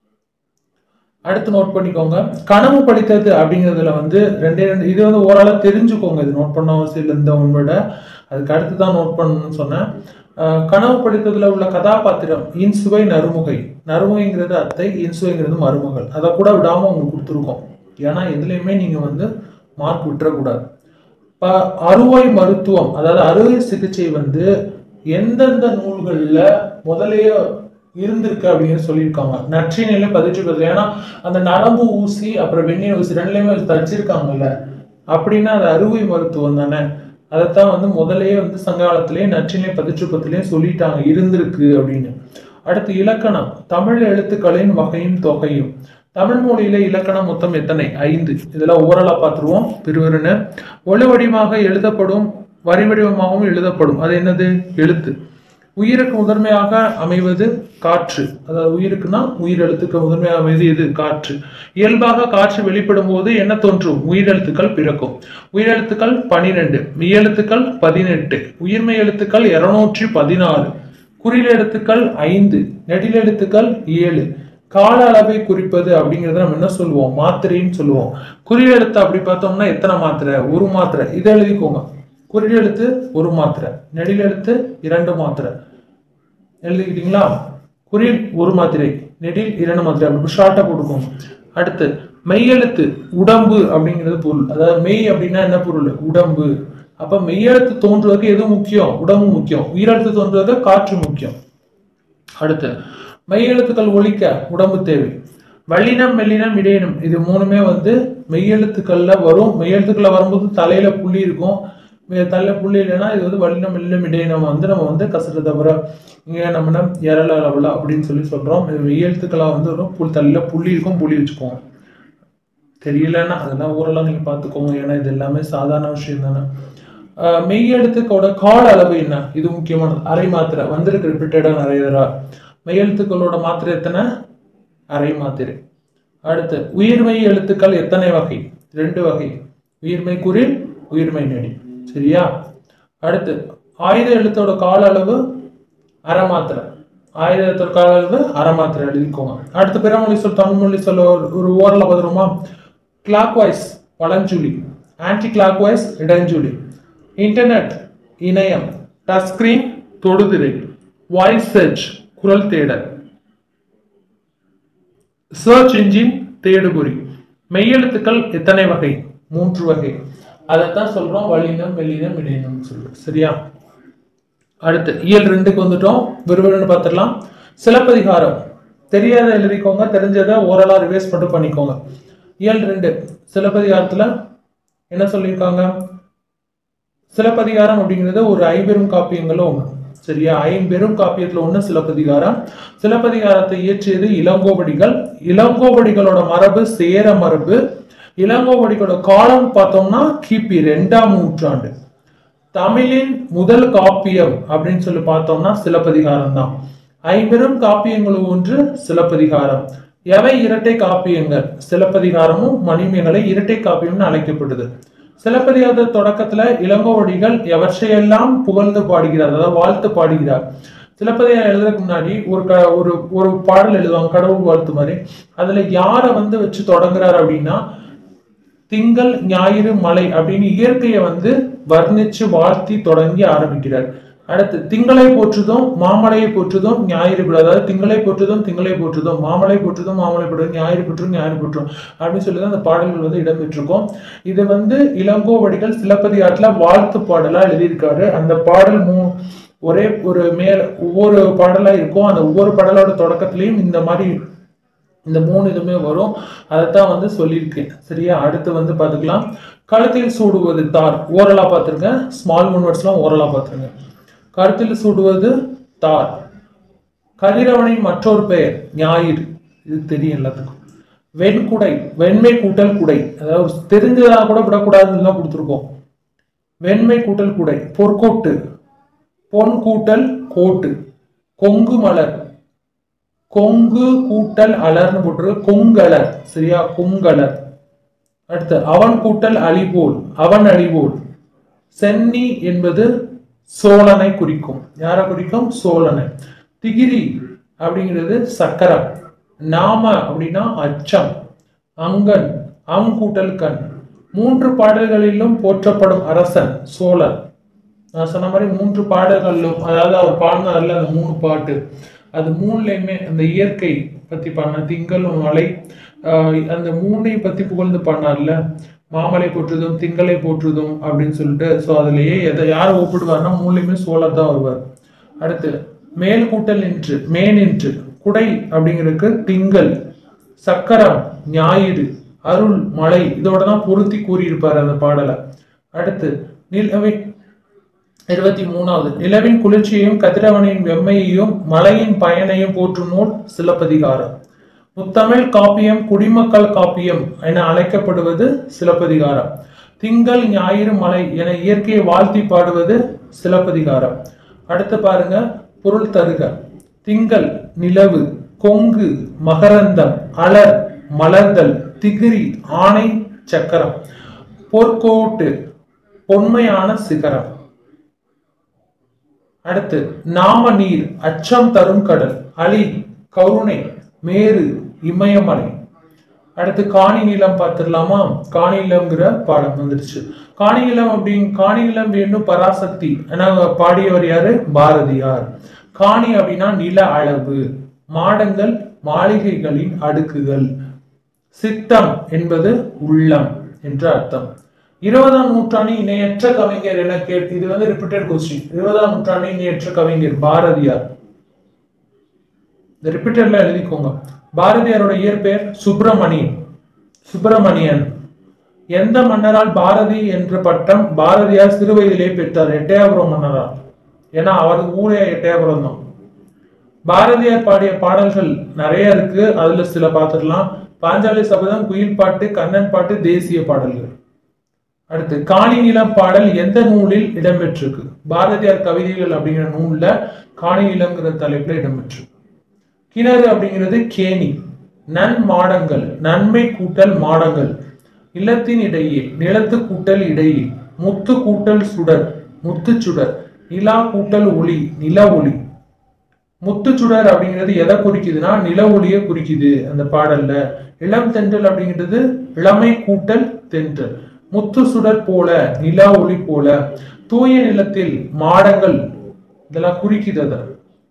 அடுத்து நோட் பண்ணிக்கோங்க கனவு படித்தது அப்படிங்கிறதுல வந்து ரெண்டே ரெண்டு இது வந்து ஓரளவு தெரிஞ்சுக்கோங்க இது நோட் பண்ண அவசியம் இல்லை இந்த உங்களோட அதுக்கு அடுத்து தான் நோட் பண்ணணும்னு சொன்னேன் அஹ் கனவு படித்ததுல உள்ள கதாபாத்திரம் இன்சுவை நறுமுகை நறுமுகைங்கிறது அத்தை இன்சுவைங்கிறது மருமகள் அதை கூட விடாம உங்களுக்கு கொடுத்துருக்கோம் ஏன்னா எதுலையுமே நீங்க வந்து மார்க் விட்டுறக்கூடாது இப்ப அறுவை மருத்துவம் அதாவது அறுவை சிகிச்சை வந்து எந்தெந்த நூல்கள்ல முதலையே இருந்திருக்கு அப்படின்னு சொல்லியிருக்காங்க நற்றினையில பதிச்சு பதில் ஏன்னா அந்த நரம்பு ஊசி அப்புறம் வெந்நீர் ஊசி ரெண்டுலையுமே தச்சிருக்காங்கல்ல அப்படின்னா அது அறுவை மருத்துவம் தானே அதைத்தான் வந்து முதல்லயே வந்து சங்ககாலத்திலேயே நற்றினை பதிச்சு பத்திலேயே சொல்லிட்டாங்க இருந்திருக்கு அப்படின்னு அடுத்து இலக்கணம் தமிழ் எழுத்துக்களின் வகையும் தொகையும் தமிழ் மொழியில இலக்கணம் மொத்தம் எத்தனை ஐந்து இதெல்லாம் ஓரலா பார்த்துருவோம் பிரிவிருன்னு ஒளி வடிவமாக எழுதப்படும் வரி வடிவமாகவும் எழுதப்படும் அது என்னது எழுத்து உயிருக்கு முதன்மையாக அமைவது காற்று அதாவது உயிருக்குன்னா உயிரெழுத்துக்கு முதன்மையாக அமைவது எது காற்று இயல்பாக காற்று வெளிப்படும் போது என்ன தோன்றும் உயிரெழுத்துக்கள் பிறக்கும் உயிரெழுத்துக்கள் பனிரெண்டு மெய்யெழுத்துக்கள் பதினெட்டு உயிர்மெய் எழுத்துக்கள் இருநூற்றி பதினாறு குறில் எழுத்துக்கள் ஐந்து நெடில் எழுத்துக்கள் ஏழு கால அளவை குறிப்பது அப்படிங்கறத நம்ம என்ன சொல்லுவோம் மாத்திரைன்னு சொல்லுவோம் குறில் எழுத்து அப்படி பார்த்தோம்னா எத்தனை மாத்திரை ஒரு மாத்திரை இதை எழுதிக்கோங்க குறில் எழுத்து ஒரு மாத்திரை நெடில் எழுத்து இரண்டு மாத்திரை எழுதிக்கிட்டீங்களா குறில் ஒரு மாத்திரை நெடில் இரண்டு மாத்திரை அப்படி ஷார்ட்டா போட்டுக்கோங்க அடுத்து மெய்யெழுத்து உடம்பு அப்படிங்கிறது பொருள் அதாவது மெய் அப்படின்னா என்ன பொருள் உடம்பு அப்ப மெய்யெழுத்து தோன்றுவதற்கு எது முக்கியம் உடம்பு முக்கியம் உயிரெழுத்து தோன்றுவதற்கு காற்று முக்கியம் அடுத்து மெய்யெழுத்துக்கள் ஒழிக்க உடம்பு தேவை வல்லினம் மெல்லினம் இடையினம் இது மூணுமே வந்து மெய்யெழுத்துக்கள்ல வரும் மெய்யெழுத்துக்கள்ல வரும்போது தலையில புள்ளி இருக்கும் மே- தள்ள புள்ளி இல்லைன்னா இது வந்து வல்லினம் இல்லம் இடையினம் வந்து நம்ம வந்து கசட தவிர இங்கே நம்ம எரல அளவுல அப்படின்னு சொல்லி சொல்றோம் இது மெய்யெழுத்துக்களா வந்து வரும் புல் தள்ள புள்ளி இருக்கும் புள்ளி வச்சுக்கோங்க தெரியலன்னா அதெல்லாம் ஓரளவு நீங்க பார்த்துக்கோங்க ஏன்னா இது எல்லாமே சாதாரண விஷயம் தானே ஆஹ் மெய்யெழுத்துக்களோட கால அளவு என்ன இது முக்கியமானது அரை மாத்திரை வந்திருக்கு ரிப்பீட்டடா நிறைய தடவை மெய்யெழுத்துக்களோட மாத்திரை எத்தனை அரை மாத்திரை அடுத்து உயிர்மெய் எழுத்துக்கள் எத்தனை வகை ரெண்டு வகை உயிர்மெய் குறில் உயிர்மெய் நெடி சரியா அடுத்து ஆயுத எழுத்தோட கால அளவு அரை மாத்திரை ஆயுத எழுத்தோட கால அளவு அரை மாத்திரை எழுதிக்கோங்க அடுத்து பிறமொழி சொல் தமிழ் மொழி சொல்ல ஒரு- ஒரு ஓரல பதிருமா கிளாக் வைஸ் வலஞ்சுழி ஆன்டி கிளாக் வைஸ் இடஞ்சுழி இன்டர்நெட் இணையம் டச் ஸ்கிரீன் தொடுதிரை வாய்ஸ் சர்ச் குரல் தேடல் சர்ச் இன்ஜின் தேடுபொறி மெய்யெழுத்துக்கள் எத்தனை வகை மூன்று வகை அதைத்தான் சொல்றோம் வல்லினம் மெல்லினம் இடையினம் சொல்றோம் சரியா அடுத்து இயல் ரெண்டுக்கு வந்துட்டோம் விறுவிறுன்னு பார்த்துடலாம் சிலப்பதிகாரம் தெரியாத எழுதிக்கோங்க தெரிஞ்சதை ஓரலா ரிவைஸ் மட்டும் பண்ணிக்கோங்க இயல் ரெண்டு சிலப்பதிகாரத்துல என்ன சொல்லியிருக்காங்க சிலப்பதிகாரம் அப்படிங்கிறது ஒரு ஐம்பெரும் காப்பியங்களும் ஒண்ணு சரியா ஐம்பெரும் காப்பியத்துல ஒண்ணு சிலப்பதிகாரம் சிலப்பதிகாரத்தை இயற்றியது இளங்கோவடிகள் இளங்கோவடிகளோட மரபு சேர மரபு இளங்கோவடிகளோட காலம் பார்த்தோம்னா கிபி ரெண்டாம் நூற்றாண்டு தமிழின் முதல் காப்பியம் அப்படின்னு சொல்லி பார்த்தோம்னா சிலப்பதிகாரம் தான் ஐம்பெரும் காப்பியங்களும் ஒன்று சிலப்பதிகாரம் எவை இரட்டை காப்பியங்கள் சிலப்பதிகாரமும் மணிமேகலை இரட்டை காப்பியம்னு அழைக்கப்படுது சிலப்பதிகார தொடக்கத்துல இளங்கோவடிகள் எவற்றையெல்லாம் புகழ்ந்து பாடுகிறார் அதாவது வாழ்த்து பாடுகிறார் சிலப்பதிகாரம் எழுதுறதுக்கு முன்னாடி ஒரு க ஒரு ஒரு பாடல் எழுதுவாங்க கடவுள் வாழ்த்து மாதிரி அதுல யாரை வந்து வச்சு தொடங்குறாரு அப்படின்னா திங்கள் ஞாயிறு மலை அப்படின்னு இயற்கையை வந்து வர்ணிச்சு வாழ்த்தி தொடங்கி ஆரம்பிக்கிறார் அடுத்து திங்களை போற்றுதும் மாமலையை போற்றுதும் ஞாயிறு விழா அதாவது திங்களை போற்றுதும் திங்களை போற்றுதும் மாமலை போற்றுதும் மாமலை போற்றுதும் ஞாயிறு போற்றும் ஞாயிறு போற்றும் அப்படின்னு சொல்லி தான் அந்த பாடல்கள் வந்து இடம்பெற்றிருக்கும் இது வந்து இளங்கோவடிகள் சிலப்பதிகாரத்துல வாழ்த்து பாடலா எழுதியிருக்காரு அந்த பாடல் மூ ஒரே ஒரு மேல ஒவ்வொரு பாடலா இருக்கும் அந்த ஒவ்வொரு பாடலோட தொடக்கத்திலையும் இந்த மாதிரி இந்த மூணு இதுமே வரும் அதைத்தான் வந்து சொல்லியிருக்கேன் சரியா அடுத்து வந்து பார்த்துக்கலாம் கழுத்தில் சூடுவது தார் ஓரலா பார்த்துருங்க ஸ்மால் ஒன் வேர்ட்ஸ்லாம் ஓரலா பார்த்துருங்க கழுத்தில் சூடுவது தார் கதிரவனின் மற்றொரு பெயர் ஞாயிறு இது தெரியும் எல்லாத்துக்கும் வெண்குடை வெண்மை கூட்டல் குடை அதாவது தெரிஞ்சதா கூட விடக்கூடாதுன்னு கொடுத்துருக்கோம் வெண்மை கூட்டல் குடை பொற்கோட்டு பொன் கூட்டல் கோட்டு கொங்கு மலர் கொங்கு கூட்டல் அலர்னு போட்டிருக்கு கொங்கலர் சரியா கொங்கலர் அடுத்து அவன் கூட்டல் அழிபோல் அவன் அழிபோல் சென்னி என்பது சோழனை குறிக்கும் யாரை குறிக்கும் சோழனை திகிரி அப்படிங்கிறது சக்கரம் நாம அப்படின்னா அச்சம் அங்கன் அம் கூட்டல் கண் மூன்று பாடல்களிலும் போற்றப்படும் அரசன் சோழன் நான் சொன்ன மாதிரி மூன்று பாடல்களிலும் அதாவது அவர் பாடினார்ல அந்த மூணு பாட்டு அது மூணுலையுமே அந்த இயற்கை பத்தி பாடின திங்களும் மலை ஆஹ் அந்த மூணையும் பத்தி புகழ்ந்து பாடினார்ல மாமலை போற்றுதும் திங்களை போற்றுதும் அப்படின்னு சொல்லிட்டு ஸோ அதுலயே எதை யார் ஒப்பிடுவார்னா மூணுலையுமே சோழர் தான் வருவார் அடுத்து மேல் கூட்டல் நின்று மே நின்று குடை அப்படிங்கிறதுக்கு திங்கள் சக்கரம் ஞாயிறு அருள் மலை இதோட தான் பொருத்தி கூறியிருப்பார் அந்த பாடலை அடுத்து நிலவை இருபத்தி மூணாவது நிலவின் குளிர்ச்சியையும் கதிரவனின் வெம்மையையும் மலையின் பயனையும் போற்றும் நூல் சிலப்பதிகாரம் முத்தமிழ் காப்பியம் குடிமக்கள் காப்பியம் என அழைக்கப்படுவது சிலப்பதிகாரம் திங்கள் ஞாயிறு மலை என இயற்கையை வாழ்த்தி பாடுவது சிலப்பதிகாரம் அடுத்து பாருங்க பொருள் தருக திங்கள் நிலவு கொங்கு மகரந்தம் அலர் மலர்தல் திகிரி ஆணை சக்கரம் பொற்கோட்டு பொன்மையான சிகரம் அடுத்து நாம நீர் அச்சம் தரும் கடல் அலி கருணை மேரு இமயமலை அடுத்து காணி நிலம் பார்த்துடலாமா காணி நிலம்ங்கிற பாடம் வந்துடுச்சு காணி நிலம் அப்படிங் காணி நிலம் வேண்டும் பராசக்தி ஏன்னா பாடியவர் யாரு பாரதியார் காணி அப்படின்னா நில அளவு மாடங்கள் மாளிகைகளின் அடுக்குகள் சித்தம் என்பது உள்ளம் என்று அர்த்தம் இருபதாம் நூற்றாண்டு இணையற்ற கவிஞர் என கேட்டு இது வந்து ரிப்பீட்டட் கொஸ்டின் இருபதாம் நூற்றாண்டு இணையற்ற கவிஞர் பாரதியார் இந்த ரிப்பீட்டட்ல எழுதிக்கோங்க பாரதியாரோட இயற்பெயர் சுப்பிரமணியன் சுப்பிரமணியன் எந்த மன்னரால் பாரதி என்ற பட்டம் பாரதியார் சிறு வயதிலே பெற்றார் எட்டயபுரம் மன்னரால் ஏன்னா அவரது ஊரே எட்டயபுரம் தான் பாரதியார் பாடிய பாடல்கள் நிறைய இருக்கு அதுல சில பார்த்துடலாம் பாஞ்சாலி சபதம் குயில் பாட்டு கண்ணன் பாட்டு தேசிய பாடல்கள் அடுத்து காணி நிலம் பாடல் எந்த நூலில் இடம்பெற்றிருக்கு பாரதியார் கவிதைகள் அப்படிங்கிற நூல்ல காணி நிலங்கிற தலைப்புல இடம்பெற்று கிணறு அப்படிங்கிறது கேணி நன் மாடங்கள் நன்மை கூட்டல் மாடங்கள் இல்லத்தின் இடையே நிலத்து கூட்டல் இடையே முத்து கூட்டல் சுடர் முத்து சுடர் நிலா கூட்டல் ஒளி நில ஒளி முத்துச்சுடர் அப்படிங்கிறது எதை குறிக்குதுன்னா நில ஒளியை குறிக்குது அந்த பாடல்ல இளம் தென்றல் அப்படிங்கிறது இளமை கூட்டல் தென்றல் முத்து சுடர் போல நிலா ஒளி போல தூய நிலத்தில் மாடங்கள் இதெல்லாம் குறிக்குது அதை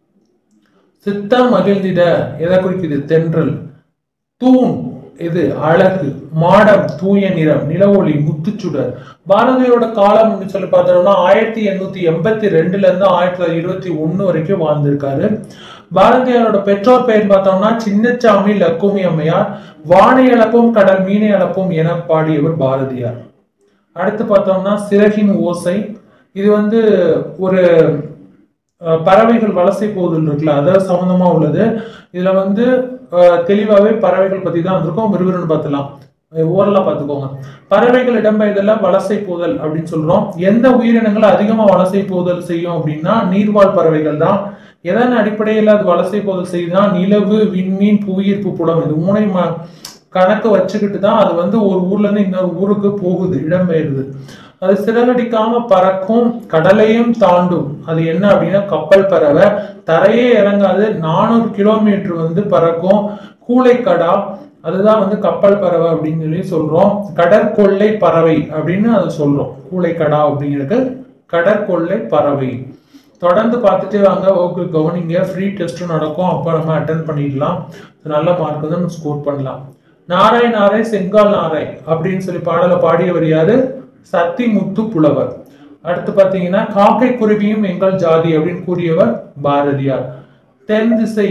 சித்தம் மகிழ்ந்திட எதை குறிக்குது தென்றல் தூண் இது அழகு மாடம் தூய நிறம் நிலவொளி முத்துச்சுடர் பாரதியோட காலம் அப்படின்னு சொல்லி பார்த்தோம்னா ஆயிரத்தி எண்ணூத்தி எண்பத்தி ரெண்டுல இருந்து ஆயிரத்தி தொள்ளாயிரத்தி இருபத்தி ஒண்ணு வரைக்கும் வாழ்ந்திருக்காரு பாரதியாரோட பெற்றோர் பெயர் பார்த்தோம்னா சின்னச்சாமி லக்குமி அம்மையார் வானை அளப்பும் கடல் மீனை அளப்பும் என பாடியவர் பாரதியார் அடுத்து பார்த்தோம்னா சிறகின் ஓசை இது வந்து ஒரு அஹ், பறவைகள் வலசை போதல் இருக்குல்ல அது சம்பந்தமா உள்ளது இதுல வந்து அஹ், தெளிவாவே பறவைகள் பத்தி தான் வந்திருக்கும் விறுவிறுன்னு பார்த்துலாம் ஓரலா பார்த்துக்கோங்க பறவைகள் இடம்பெயர்தல வலசை போதல் அப்படின்னு சொல்றோம் எந்த உயிரினங்கள் அதிகமா வலசை போதல் செய்யும் அப்படின்னா நீர்வாழ் பறவைகள் தான் எதன் அடிப்படையில் அது வலசை போதல் செய்யுதுன்னா நிலவு விண்மீன் புவியீர்ப்பு புலம் இது மூணை ம- கணக்கு வச்சுக்கிட்டு தான் அது வந்து ஒரு ஊர்ல இருந்து இன்னொரு ஊருக்கு போகுது இடம்பெயருது அது சிறகடிக்காம பறக்கும் கடலையும் தாண்டும் அது என்ன அப்படின்னா கப்பல் பறவை தரையே இறங்காது நானூறு கிலோமீட்டர் வந்து பறக்கும் கூளைக்கடா அதுதான் வந்து கப்பல் பறவை அப்படின்னு சொல்லி சொல்றோம் கடற்கொள்ளை பறவை அப்படின்னு அதை சொல்றோம் கூளைக்கடா அப்படிங்கிறது கடற்கொள்ளை பறவை தொடர்ந்து பார்த்துட்டே வாங்க ஓகே கவனிங்க ஃப்ரீ டெஸ்ட்டும் நடக்கும் அப்போ நம்ம அட்டன் பண்ணிடலாம் நல்ல மார்க் வந்து நம்ம ஸ்கோர் பண்ணலாம் நாராய் நாராய் செங்கால் நாராய் அப்படின்னு சொல்லி பாடலை பாடியவர் யாரு சத்தி முத்து புலவர் அடுத்து பார்த்தீங்கன்னா காக்கை குருவியும் எங்கள் ஜாதி அப்படின்னு கூறியவர் பாரதியார் தென் திசை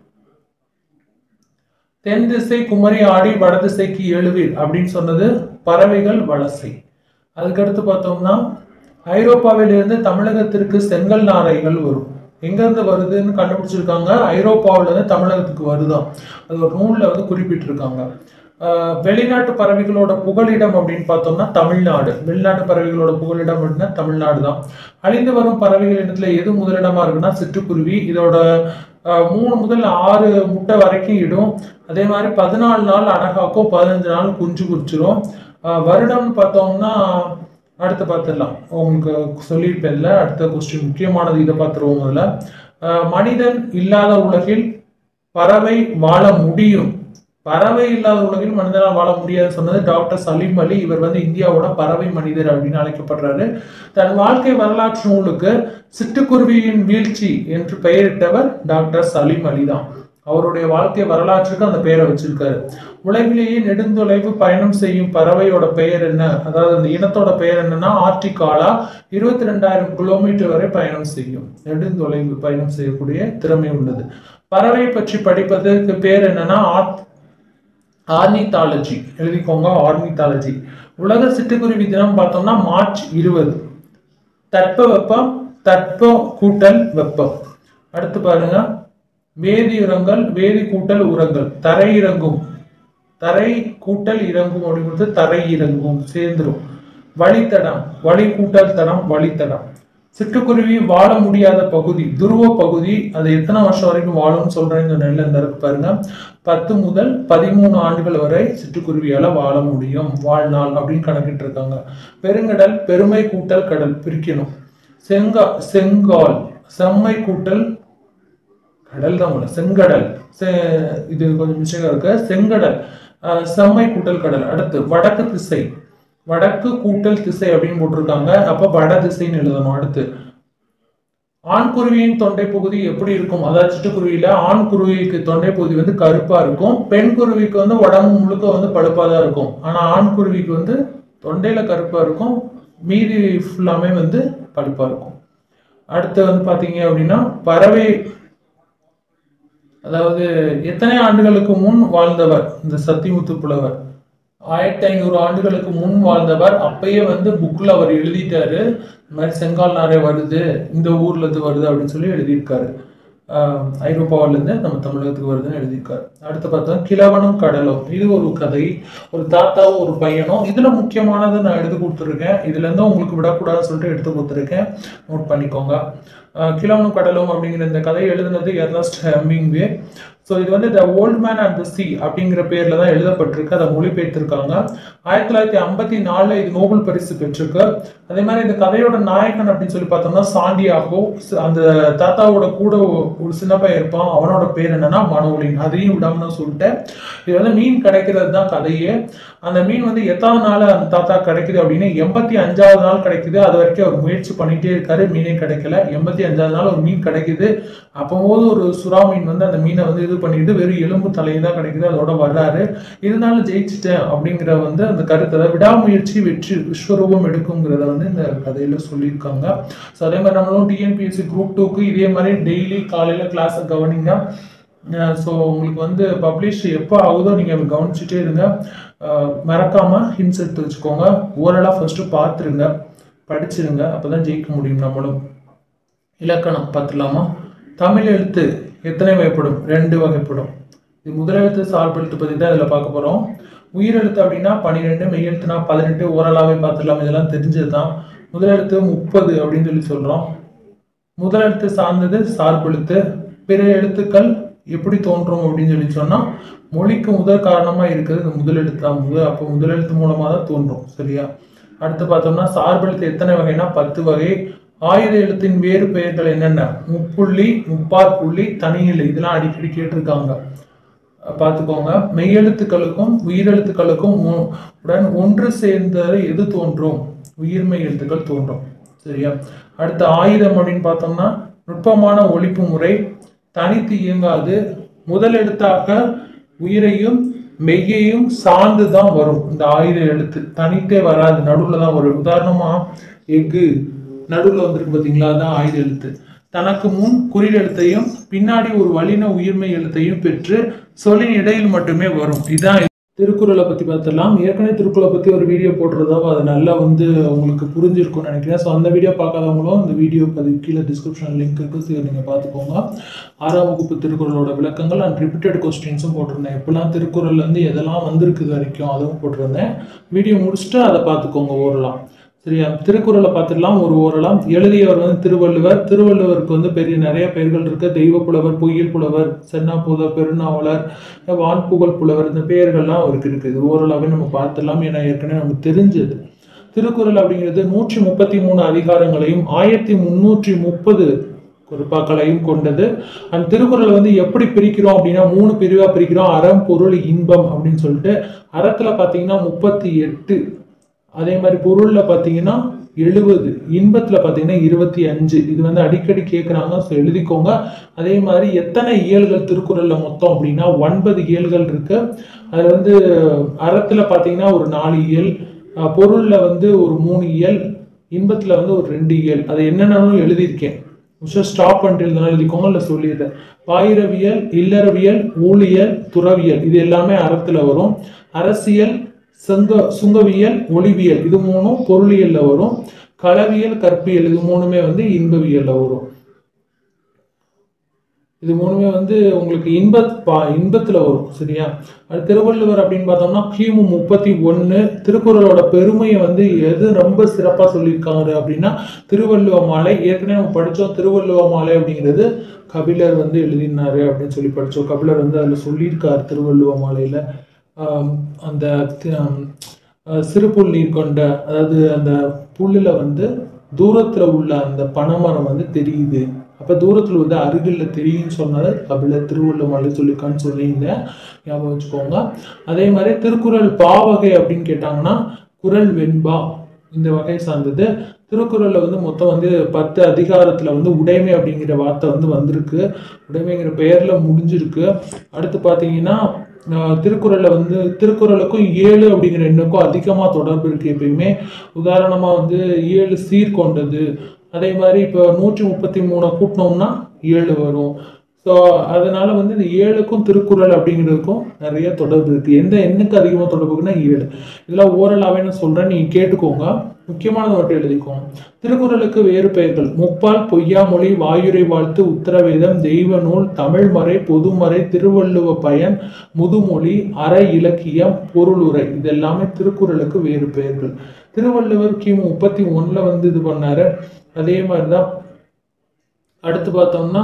தென் திசை குமரி ஆடி வடதிசைக்கு எழுவீர் அப்படின்னு சொன்னது பறவைகள் வலசை அதுக்கடுத்து பார்த்தோம்னா ஐரோப்பாவிலிருந்து தமிழகத்திற்கு செங்கல் நாரைகள் வரும் எங்க இருந்து வருதுன்னு கண்டுபிடிச்சிருக்காங்க ஐரோப்பாவில இருந்து தமிழகத்துக்கு வருதாம் அது ஒரு நூல்ல வந்து குறிப்பிட்டிருக்காங்க ஆஹ் வெளிநாட்டு பறவைகளோட புகலிடம் அப்படின்னு பார்த்தோம்னா தமிழ்நாடு வெளிநாட்டு பறவைகளோட புகலிடம் அப்படின்னா தமிழ்நாடு தான் அழிந்து வரும் பறவைகள் இடத்துல எது முதலிடமா இருக்குன்னா சிட்டுக்குருவி இதோட ஆஹ் மூணு முதல் ஆறு முட்டை வரைக்கும் இடும் அதே மாதிரி பதினாலு நாள் அடகாக்கும் பதினஞ்சு நாள் குஞ்சு குறிச்சிரும் ஆஹ் வருடம்னு பார்த்தோம்னா அடுத்து பார்த்துடலாம் உங்களுக்கு சொல்லியிருப்பேன்ல அடுத்த கொஸ்டின் முக்கியமானது இதை பார்த்துருவோம் முதல்ல ஆஹ் மனிதன் இல்லாத உலகில் பறவை வாழ முடியும் பறவை இல்லாத உலகில் மனிதனால் வாழ முடியாது சொன்னது டாக்டர் சலீம் அலி இவர் வந்து இந்தியாவோட பறவை மனிதர் அப்படின்னு அழைக்கப்படுறாரு தன் வாழ்க்கை வரலாற்று நூலுக்கு சிட்டுக்குருவியின் வீழ்ச்சி என்று பெயரிட்டவர் டாக்டர் சலீம் அலி தான் அவருடைய வாழ்க்கை வரலாற்றுக்கு அந்த பெயரை வச்சிருக்காரு உலகிலேயே நெடுந்தொலைவு பயணம் செய்யும் பறவையோட பெயர் என்ன அதாவது அந்த இனத்தோட பெயர் என்னன்னா ஆர்டிகாலா இருபத்தி ரெண்டாயிரம் கிலோமீட்டர் வரை பயணம் செய்யும் நெடுந்தொலைவு பயணம் செய்யக்கூடிய திறமை உள்ளது பறவை பற்றி படிப்பதற்கு பேர் என்னன்னா ஆர்ட் ஆர்னித்தாலஜி எழுதிக்கோங்க ஆர்னித்தாலஜி உலக சிட்டுக்குருவி தினம் பார்த்தோம்னா மார்ச் இருபது தட்ப வெப்பம் தட்ப கூட்டல் வெப்பம் அடுத்து பாருங்க வேதி உரங்கள் வேதி கூட்டல் உரங்கள் தரை இறங்கும் தரை கூட்டல் இறங்கும் அப்படிங்கிறது தரை இறங்கும் சேர்ந்துரும் வழித்தடம் வழி கூட்டல் தடம் வழித்தடம் சிட்டுக்குருவி வாழ முடியாத பகுதி துருவ பகுதி அது எத்தனை வருஷம் வரைக்கும் வாழும்னு சொல்றேங்க நெல்ல இந்த இருக்கு பாருங்க பத்து முதல் பதிமூணு ஆண்டுகள் வரை சிட்டுக்குருவியால வாழ முடியும் வாழ்நாள் அப்படின்னு கணக்கிட்டு இருக்காங்க பெருங்கடல் பெருமை கூட்டல் கடல் பிரிக்கணும் செங்கா செங்கால் செம்மை கூட்டல் கடல் தான் போல செங்கடல் செ- இது கொஞ்சம் மிஸ்டேக்கா இருக்கு செங்கடல் அஹ், செம்மை கூட்டல் கடல் அடுத்து வடக்கு திசை வடக்கு கூட்டல் திசை அப்படின்னு போட்டிருக்காங்க அப்ப வட திசைன்னு எழுதணும் அடுத்து ஆண் குருவியின் தொண்டை பகுதி எப்படி இருக்கும் அதாவது சிட்டுக்குருவியில ஆண் குருவிக்கு தொண்டை பகுதி வந்து கருப்பா இருக்கும் பெண் குருவிக்கு வந்து உடம்பு முழுக்க வந்து பழுப்பா தான் இருக்கும் ஆனா ஆண் குருவிக்கு வந்து தொண்டையில கருப்பா இருக்கும் மீதி ஃபுல்லாமே வந்து பழுப்பா இருக்கும் அடுத்து வந்து பாத்தீங்க அப்படின்னா பறவை அதாவது எத்தனை ஆண்டுகளுக்கு முன் வாழ்ந்தவர் இந்த சத்திமுத்து புலவர் ஆயிரத்தி ஐநூறு ஆண்டுகளுக்கு முன் வாழ்ந்தவர் அப்பயே வந்து புக்ல அவர் எழுதிட்டாரு இந்த மாதிரி செங்கால் நாரை வருது இந்த ஊர்ல இருந்து வருது அப்படின்னு சொல்லி எழுதியிருக்காரு ஆஹ் ஐரோப்பாவுல இருந்து நம்ம தமிழகத்துக்கு வருதுன்னு எழுதியிருக்காரு அடுத்து பார்த்தா கிழவனும் கடலும் இது ஒரு கதை ஒரு தாத்தாவும் ஒரு பையனும் இதுல முக்கியமானது நான் எடுத்து கொடுத்துருக்கேன் இதுல இருந்து உங்களுக்கு விடக்கூடாதுன்னு சொல்லிட்டு எடுத்து கொடுத்துருக்கேன் நோட் பண்ணிக்கோங்க ஆஹ் கிழவனும் கடலும் அப்படிங்கிற இந்த கதையை எழுதுனது எர்னஸ்ட் ஹெமிங்வே ஸோ இது வந்து the old man and the sea அப்படிங்கிற பேர்ல தான் எழுதப்பட்டிருக்கு அதை மொழிபெயர்த்திருக்காங்க ஆயிரத்தி தொள்ளாயிரத்தி ஐம்பத்தி நாலுல இது நோபல் பரிசு பெற்றிருக்கு அதே மாதிரி இந்த கதையோட நாயகன் அப்படின்னு சொல்லி பார்த்தோம்னா சாண்டியாகோ ஸ்- அந்த தாத்தாவோட கூட ஒ- ஒரு சின்ன பையன் இருப்பான் அவனோட பேர் என்னன்னா மனோலின் அதையும் விடாம நான் சொல்லிட்டேன் இது வந்து மீன் கிடைக்கிறது தான் கதையே அந்த மீன் வந்து எத்தாவது நாள் அந்த தாத்தா கிடைக்குது அப்படின்னு எண்பத்தி அஞ்சாவது நாள் கிடைக்குது அது வரைக்கும் அவர் முயற்சி பண்ணிட்டே இருக்காரு மீனே கிடைக்கல எண்பத்தி அஞ்சாவது நாள் ஒரு மீன் கிடைக்குது அப்போது ஒரு சுறா மீன் வந்து அந்த மீனை வந்து இது பண்ணிட்டு வெறும் எலும்பு தலையை தான் கிடைக்குது அதோட வர்றாரு இருந்தாலும் ஜெயிச்சிட்டேன் அப்படிங்கிற வந்து அந்த கருத்தை அதாவது விடாமுயற்சி வெற்றி விஸ்வரூபம் எடுக்குங்கிறத வந்து இந்த கதையில சொல்லியிருக்காங்க ஸோ அதே மாதிரி நம்மளும் டிஎன்பிஎஸ்சி குரூப் டூக்கு இதே மாதிரி டெய்லி காலையில கிளாஸை கவனிங்க ஸோ உங்களுக்கு வந்து பப்ளிஷ் எப்போ ஆகுதோ நீங்கள் கவனிச்சுட்டே இருங்க அஹ் மறக்காம ஹின்ஸ் எடுத்து வச்சுக்கோங்க ஓரலாக ஃபர்ஸ்ட் பார்த்துருங்க படிச்சிருங்க அப்பதான் ஜெயிக்க முடியும் நம்மளும் இலக்கணம் பார்த்துலாமா தமிழ் எழுத்து எத்தனை வகைப்படும் ரெண்டு வகைப்படும் இது முதலெழுத்து சார்பெழுத்து பற்றி தான் இதில் பார்க்க போகிறோம் உயிரெழுத்து அப்படின்னா பன்னிரெண்டு மெய்யெழுத்துனா பதினெட்டு ஓரலாவே பார்த்துடலாம் இதெல்லாம் தெரிஞ்சது தான் முதலெழுத்து முப்பது அப்படின்னு சொல்லி சொல்கிறோம் முதலெழுத்து சார்ந்தது சார்பெழுத்து பிற எழுத்துக்கள் எப்படி தோன்றும் அப்படின்னு சொல்லி சொன்னா மொழிக்கு முதல் காரணமா இருக்கிறது இந்த முதலெழுத்து தான் முதல் அப்போ முதலெழுத்து மூலமா தான் தோன்றும் சரியா அடுத்து பார்த்தோம்னா சார்பெழுத்து எத்தனை வகைனா பத்து வகை ஆயுத எழுத்தின் வேறு பெயர்கள் என்னென்ன முப்புள்ளி முப்பார் புள்ளி தனிநிலை இதெல்லாம் அடிக்கடி கேட்டிருக்காங்க பார்த்துக்கோங்க மெய்யெழுத்துக்களுக்கும் உயிரெழுத்துக்களுக்கும் உ- உடன் ஒன்று சேர்ந்த எது தோன்றும் உயிர்மெய் எழுத்துக்கள் தோன்றும் சரியா அடுத்த ஆயுதம் அப்படின்னு பார்த்தோம்னா நுட்பமான ஒழிப்பு முறை தனித்து இயங்காது முதல் எழுத்தாக உயிரையும் மெய்யையும் சார்ந்து தான் வரும் இந்த ஆயுத எழுத்து தனித்தே வராது நடுவில் தான் வரும் உதாரணமா எஃகு நடுவில் வந்திருக்கு பார்த்தீங்களா அதான் ஆயுத எழுத்து தனக்கு முன் குறில் எழுத்தையும் பின்னாடி ஒரு வலின உயிர்மை எழுத்தையும் பெற்று சொல்லின் இடையில் மட்டுமே வரும் இதான் திருக்குறளை பத்தி பார்த்துடலாம் ஏற்கனவே திருக்குறளை பத்தி ஒரு வீடியோ போட்டிருந்தோம் அது நல்லா வந்து உங்களுக்கு புரிஞ்சிருக்கும்னு நினைக்கிறேன் ஸோ அந்த வீடியோ பார்க்காதவங்களும் இந்த வீடியோ அது கீழே டிஸ்கிரிப்ஷன் லிங்க் இருக்கு ஸோ நீங்க பார்த்துக்கோங்க ஆறாம் வகுப்பு திருக்குறளோட விளக்கங்கள் அண்ட் ரிப்பீட்டட் கொஸ்டின்ஸும் போட்டிருந்தேன் எப்பெல்லாம் திருக்குறள்ல இருந்து எதெல்லாம் வந்திருக்குது வரைக்கும் அதுவும் போட்டிருந்தேன் வீடியோ முடிச்சுட்டு அதை பார்த்துக்கோங்க ஓரலாம் சரியா திருக்குறளை பார்த்துடலாம் ஒரு ஓரலாம் எழுதியவர் வந்து திருவள்ளுவர் திருவள்ளுவருக்கு வந்து பெரிய நிறைய பெயர்கள் இருக்கு தெய்வ புலவர் பொய்யில் புலவர் சென்னாப்புதர் பெருநாவலர் வான்புகழ் புலவர் இந்த பெயர்கள்லாம் அவருக்கு இருக்குது இது ஓரளவே நம்ம பார்த்துடலாம் ஏன்னா ஏற்கனவே நமக்கு தெரிஞ்சது திருக்குறள் அப்படிங்கிறது நூற்றி முப்பத்தி மூணு அதிகாரங்களையும் ஆயிரத்தி முன்னூற்றி முப்பது குறிப்பாக்களையும் கொண்டது அந்த திருக்குறளை வந்து எப்படி பிரிக்கிறோம் அப்படின்னா மூணு பிரிவா பிரிக்கிறோம் அறம் பொருள் இன்பம் அப்படின்னு சொல்லிட்டு அறத்துல பாத்தீங்கன்னா முப்பத்தி எட்டு அதே மாதிரி பொருள்ல பாத்தீங்கன்னா எழுபது இன்பத்துல பாத்தீங்கன்னா இருபத்தி அஞ்சு இது வந்து அடிக்கடி கேட்குறாங்க ஸோ எழுதிக்கோங்க அதே மாதிரி எத்தனை இயல்கள் திருக்குறள்ல மொத்தம் அப்படின்னா ஒன்பது இயல்கள் இருக்கு அதுல வந்து அறத்துல பாத்தீங்கன்னா ஒரு நாலு இயல் அஹ் பொருள்ல வந்து ஒரு மூணு இயல் இன்பத்துல வந்து ஒரு ரெண்டு இயல் அது என்னென்னு எழுதியிருக்கேன் ஸ்டாப் பண்ணிட்டு எழுதணும் எழுதிக்கோங்க இல்லை சொல்லிடுறேன் பாயிரவியல் இல்லறவியல் ஊழியல் துறவியல் இது எல்லாமே அறத்துல வரும் அரசியல் சங்க சுங்கவியல் ஒளிவியல் இது மூணும் பொருளியல்ல வரும் களவியல் கற்பியல் இது மூணுமே வந்து இன்பவியல்ல வரும் இது மூணுமே வந்து உங்களுக்கு இன்ப பா இன்பத்துல வரும் சரியா அது திருவள்ளுவர் அப்படின்னு பார்த்தோம்னா கிமு முப்பத்தி ஒன்று திருக்குறளோட பெருமையை வந்து எது ரொம்ப சிறப்பாக சொல்லியிருக்காரு அப்படின்னா திருவள்ளுவ மாலை ஏற்கனவே நம்ம படித்தோம் திருவள்ளுவ மாலை அப்படிங்கிறது கபிலர் வந்து எழுதினாரு அப்படின்னு சொல்லி படித்தோம் கபிலர் வந்து அதில் சொல்லியிருக்காரு திருவள்ளுவ மாலையில் அந்த தி- ஆம், அஹ் சிறுபுல் நீர் கொண்ட அதாவது அந்த புல்லுல வந்து தூரத்துல உள்ள அந்த பனைமரம் வந்து தெரியுது அப்ப தூரத்துல வந்து அருகில்ல தெரியும்னு சொன்னது கபிலர் திருவள்ளுவமலை சொல்லியிருக்கான்னு சொல்லியிருந்தேன் ஞாபகம் வச்சுக்கோங்க அதே மாதிரி திருக்குறள் பாவகை அப்படின்னு கேட்டாங்கன்னா குறள் வெண்பா இந்த வகை சார்ந்தது திருக்குறள்ல வந்து மொத்தம் வந்து பத்து அதிகாரத்துல வந்து உடைமை அப்படிங்கிற வார்த்தை வந்து வந்திருக்கு உடைமைங்கிற பெயர்ல முடிஞ்சிருக்கு அடுத்து பாத்தீங்கன்னா ஆஹ் திருக்குறள்ல வந்து திருக்குறளுக்கும் ஏழு அப்படிங்கிற எண்ணுக்கும் அதிகமா தொடர்பு இருக்கு எப்பயுமே உதாரணமா வந்து ஏழு சீர் கொண்டது அதே மாதிரி இப்போ நூற்றி முப்பத்தி மூணை கூட்டினோம்னா ஏழு வரும் ஸோ ஸோ அதனால வந்து இந்த ஏழுக்கும் திருக்குறள் அப்படிங்கிறதுக்கும் நிறைய தொடர்பு இருக்கு எந்த எண்ணுக்கு அதிகமாக தொடர்பு இருக்குன்னா ஏழு இதெல்லாம் ஓரலாவே நான் சொல்றேன் நீங்க கேட்டுக்கோங்க முக்கியமானது மட்டும் எழுதிக்கோங்க திருக்குறளுக்கு வேறு பெயர்கள் முப்பால் பொய்யாமொழி வாயுரை வாழ்த்து உத்தரவேதம் தெய்வ நூல் தமிழ்மறை பொதுமறை திருவள்ளுவ பயன் முதுமொழி அற இலக்கியம் பொருளுரை இது எல்லாமே திருக்குறளுக்கு வேறு பெயர்கள் திருவள்ளுவர் கிமு முப்பத்தி ஒண்ணுல வந்து இது பண்ணாரு அதே மாதிரிதான் அடுத்து பார்த்தோம்னா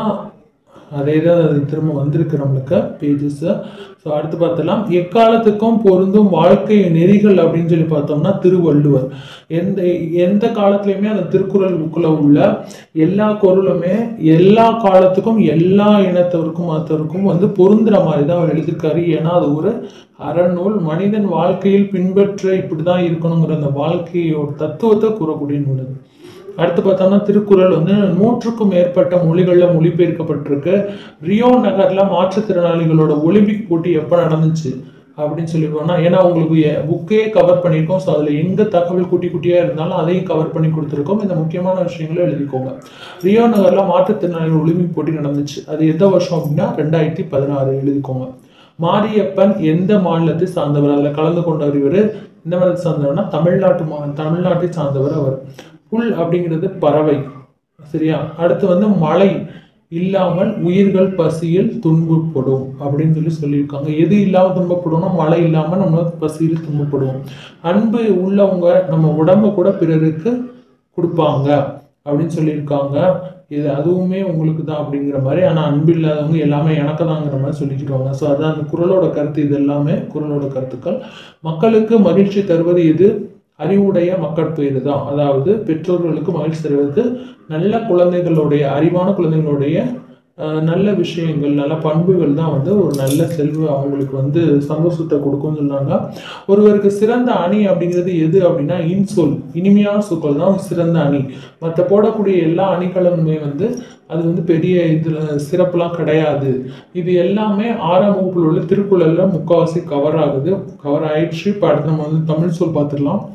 அதே தான் அது திரும்ப வந்திருக்கு நம்மளுக்கு பேஜஸ் ஸோ அடுத்து பார்த்தலாம் எக்காலத்துக்கும் பொருந்தும் வாழ்க்கை நெறிகள் அப்படின்னு சொல்லி பார்த்தோம்னா திருவள்ளுவர் எந்த எந்த காலத்துலையுமே அந்த திருக்குறள் புக்கில் உள்ள எல்லா குறளுமே எல்லா காலத்துக்கும் எல்லா இனத்தவருக்கும் மற்றவருக்கும் வந்து பொருந்துற மாதிரி தான் அவர் எழுதியிருக்காரு ஏன்னா அது ஒரு அறநூல் மனிதன் வாழ்க்கையில் பின்பற்ற இப்படிதான் இருக்கணுங்கிற அந்த வாழ்க்கையோட தத்துவத்தை கூறக்கூடிய நூல் அது அடுத்து பார்த்தோம்னா திருக்குறள் வந்து நூற்றுக்கும் மேற்பட்ட மொழிகளில் மொழிபெயர்க்கப்பட்டிருக்கு ரியோ நகர்ல மாற்றுத்திறனாளிகளோட ஒலிம்பிக் போட்டி எப்போ நடந்துச்சு அப்படின்னு சொல்லிடுவோம்னா ஏன்னா உங்களுக்கு புக்கே கவர் பண்ணியிருக்கோம் ஸோ அதில் எங்க தகவல் குட்டி குட்டியாக இருந்தாலும் அதையும் கவர் பண்ணி கொடுத்துருக்கோம் இந்த முக்கியமான விஷயங்களை எழுதிக்கோங்க ரியோ நகர்ல மாற்றுத்திறனாளிகள் ஒலிம்பிக் போட்டி நடந்துச்சு அது எந்த வருஷம் அப்படின்னா ரெண்டாயிரத்தி பதினாறு எழுதிக்கோங்க மாரியப்பன் எந்த மாநிலத்தை சார்ந்தவர் அதில் கலந்து கொண்டவர் இவர் இந்த மாநிலத்தை சார்ந்தவர்னா தமிழ்நாட்டு மா தமிழ்நாட்டை சார்ந்தவர் அவர் புல் அப்படிங்கிறது பறவை சரியா அடுத்து வந்து மழை இல்லாமல் உயிர்கள் பசியில் துன்பப்படும் அப்படின்னு சொல்லி சொல்லியிருக்காங்க எது இல்லாமல் துன்பப்படும்னா மழை இல்லாமல் நம்ம பசியில் துன்பப்படுவோம் அன்பு உள்ளவங்க நம்ம உடம்ப கூட பிறருக்கு கொடுப்பாங்க அப்படின்னு சொல்லியிருக்காங்க இது அதுவுமே உங்களுக்கு தான் அப்படிங்கிற மாதிரி ஆனால் அன்பு இல்லாதவங்க எல்லாமே எனக்கு தாங்கிற மாதிரி சொல்லிக்கிடுவாங்க ஸோ அதான் அந்த குரலோட கருத்து இது எல்லாமே குரலோட கருத்துக்கள் மக்களுக்கு மகிழ்ச்சி தருவது எது அறிவுடைய மக்கட்பேறு தான் அதாவது பெற்றோர்களுக்கு மகிழ்ச்சி தருவது நல்ல குழந்தைகளுடைய அறிவான குழந்தைகளுடைய அஹ், நல்ல விஷயங்கள் நல்ல பண்புகள் தான் வந்து ஒரு நல்ல செல்வ அவங்களுக்கு வந்து சந்தோஷத்தை கொடுக்கும்னு சொன்னாங்க ஒருவருக்கு சிறந்த அணி அப்படிங்கிறது எது அப்படின்னா இன்சொல் இனிமையான சொற்கள் தான் சிறந்த அணி மற்ற போடக்கூடிய எல்லா அணிகளுமே வந்து அது வந்து பெரிய இதுல சிறப்புலாம் கிடையாது இது எல்லாமே ஆறாம் வகுப்பில் உள்ள திருக்குறள்ல முக்கால்வாசி கவர் ஆகுது கவர் ஆயிடுச்சு இப்போ அடுத்து நம்ம வந்து தமிழ் சொல் பார்த்துடலாம்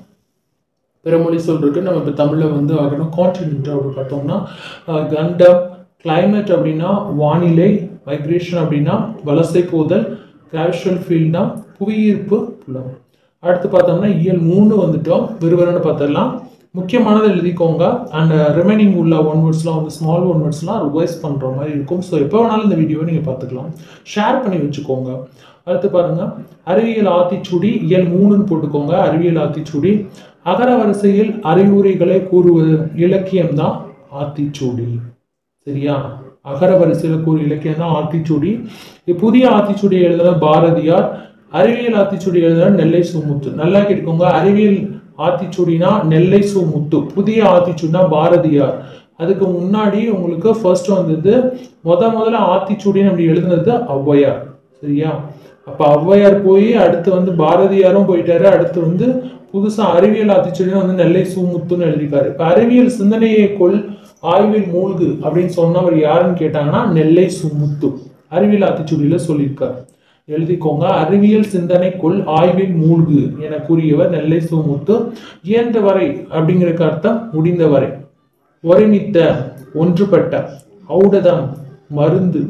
பிறமொழி சொல் இருக்கு நம்ம இப்போ தமிழில் வந்து ஆகணும் கான்டினென்ட் அப்படி பார்த்தோம்னா அஹ், கண்டம் climate அப்படின்னா வானிலை மைக்ரேஷன் அப்படின்னா வலசை போதல் கேஷுவல் ஃபீல்ட்னா புவியீர்ப்பு புலம் அடுத்து பார்த்தோம்னா இயல் மூணு வந்துட்டோம் விறுவிறுன்னு பார்த்துடலாம் முக்கியமானதை எழுதிக்கோங்க அண்ட் ரிமைனிங் உள்ள ஒன் வேர்ட்ஸ்லாம் வந்து ஸ்மால் ஒன் வேர்ட்ஸ்லாம் ரிவைஸ் பண்ணுற மாதிரி இருக்கும் ஸோ எப்போ வேணாலும் இந்த வீடியோவை நீங்கள் பார்த்துக்கலாம் ஷேர் பண்ணி வச்சுக்கோங்க அடுத்து பாருங்க அறிவியல் ஆத்திச்சூடி இயல் மூணுன்னு போட்டுக்கோங்க அறிவியல் ஆத்திச்சூடி அகர வரிசையில் அறிவுரைகளை கூறுவது இலக்கியம்தான் ஆத்திச்சூடி சரியா அகர வரிசையில் கூறு இலக்கியம் தான் ஆத்திச்சூடி இது புதிய ஆத்திச்சூடி எழுதுன பாரதியார் அறிவியல் ஆத்திச்சூடி எழுதுன நெல்லை சுமுத்து நல்லா கேட்டுக்கோங்க அறிவியல் ஆத்திச்சூடினா நெல்லை சுமுத்து புதிய ஆத்திச்சூடினா பாரதியார் அதுக்கு முன்னாடி உங்களுக்கு ஃபர்ஸ்ட் வந்தது முத முதல்ல ஆத்திச்சூடின்னு அப்படி எழுதுனது ஔவையார் சரியா அப்ப ஔவையார் போய் அடுத்து வந்து பாரதியாரும் போயிட்டாரு அடுத்து வந்து புதுசா அறிவியல் ஆத்திச்சூடின்னு வந்து நெல்லை சுமுத்துன்னு எழுதிக்காரு இப்ப அறிவியல் சிந்தனையை கொள் ஆய்வில் மூழ்கு அப்படின்னு சொன்னவர் யாருன்னு கேட்டாங்கன்னா நெல்லை சுமுத்து அறிவியல் ஆத்திச்சூடியில சொல்லியிருக்காரு எழுதிக்கோங்க அறிவியல் சிந்தனைக்குள் ஆய்வில் மூழ்கு என கூறியவர் நெல்லை சுமுத்து இயன்ற வரை அப்படிங்கிறதுக்கு அர்த்தம் முடிந்த வரை ஒருமித்த ஒன்றுபட்ட ஔடதம் மருந்து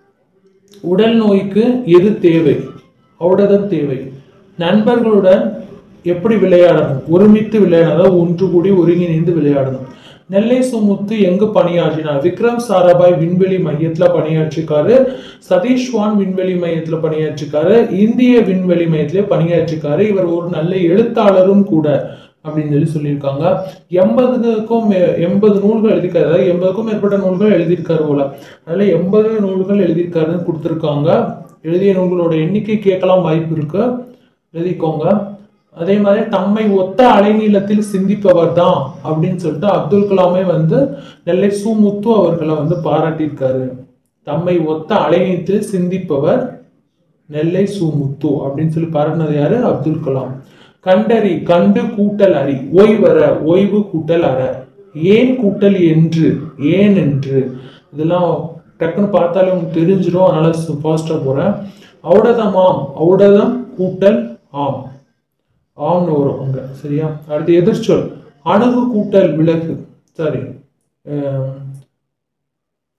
உடல் நோய்க்கு எது தேவை ஔடதம் தேவை நண்பர்களுடன் எப்படி விளையாடணும் ஒருமித்து விளையாடணும் அதாவது ஒன்று கூடி ஒருங்கிணைந்து விளையாடணும் நெல்லை சுமுத்து எங்கு பணியாற்றினார் விக்ரம் சாராபாய் விண்வெளி மையத்துல பணியாற்றிருக்காரு சதீஷ்வான் விண்வெளி மையத்துல பணியாற்றிருக்காரு இந்திய விண்வெளி மையத்திலே பணியாற்றிருக்காரு இவர் ஒரு நல்ல எழுத்தாளரும் கூட அப்படின்னு சொல்லி சொல்லியிருக்காங்க எண்பதுக்கும் மே- எண்பது நூல்கள் எழுதியிருக்காரு அதாவது எண்பதுக்கும் மேற்பட்ட நூல்கள் எழுதியிருக்காரு போல அதனால எண்பது நூல்கள் எழுதியிருக்காருன்னு கொடுத்துருக்காங்க எழுதிய நூல்களோட எண்ணிக்கை கேட்கலாம் வாய்ப்பு இருக்கு எழுதிக்கோங்க அதே மாதிரி தம்மை ஒத்த அலைநீளத்தில் சிந்திப்பவர் தான் அப்படின்னு சொல்லிட்டு அப்துல் கலாமே வந்து நெல்லை சுமுத்து அவர்களை வந்து பாராட்டியிருக்காரு தம்மை ஒத்த அலைநீளத்தில் சிந்திப்பவர் நெல்லை சுமுத்து அப்படின்னு சொல்லி பாராட்டினது யாரு அப்துல் கலாம் கண்டறி கண்டு கூட்டல் அறி ஓய்வர ஓய்வு கூட்டல் அற ஏன் கூட்டல் என்று ஏன் என்று இதெல்லாம் டக்குன்னு பார்த்தாலே உங்களுக்கு தெரிஞ்சிடும் அதனால ஃபாஸ்டா போறேன் ஔடதமாம் ஔடதம் கூட்டல் ஆம் ஆம்னு வரும் அங்க சரியா அடுத்து எதிர்ச்சொல் அணுகு கூட்டல் விலகு சாரி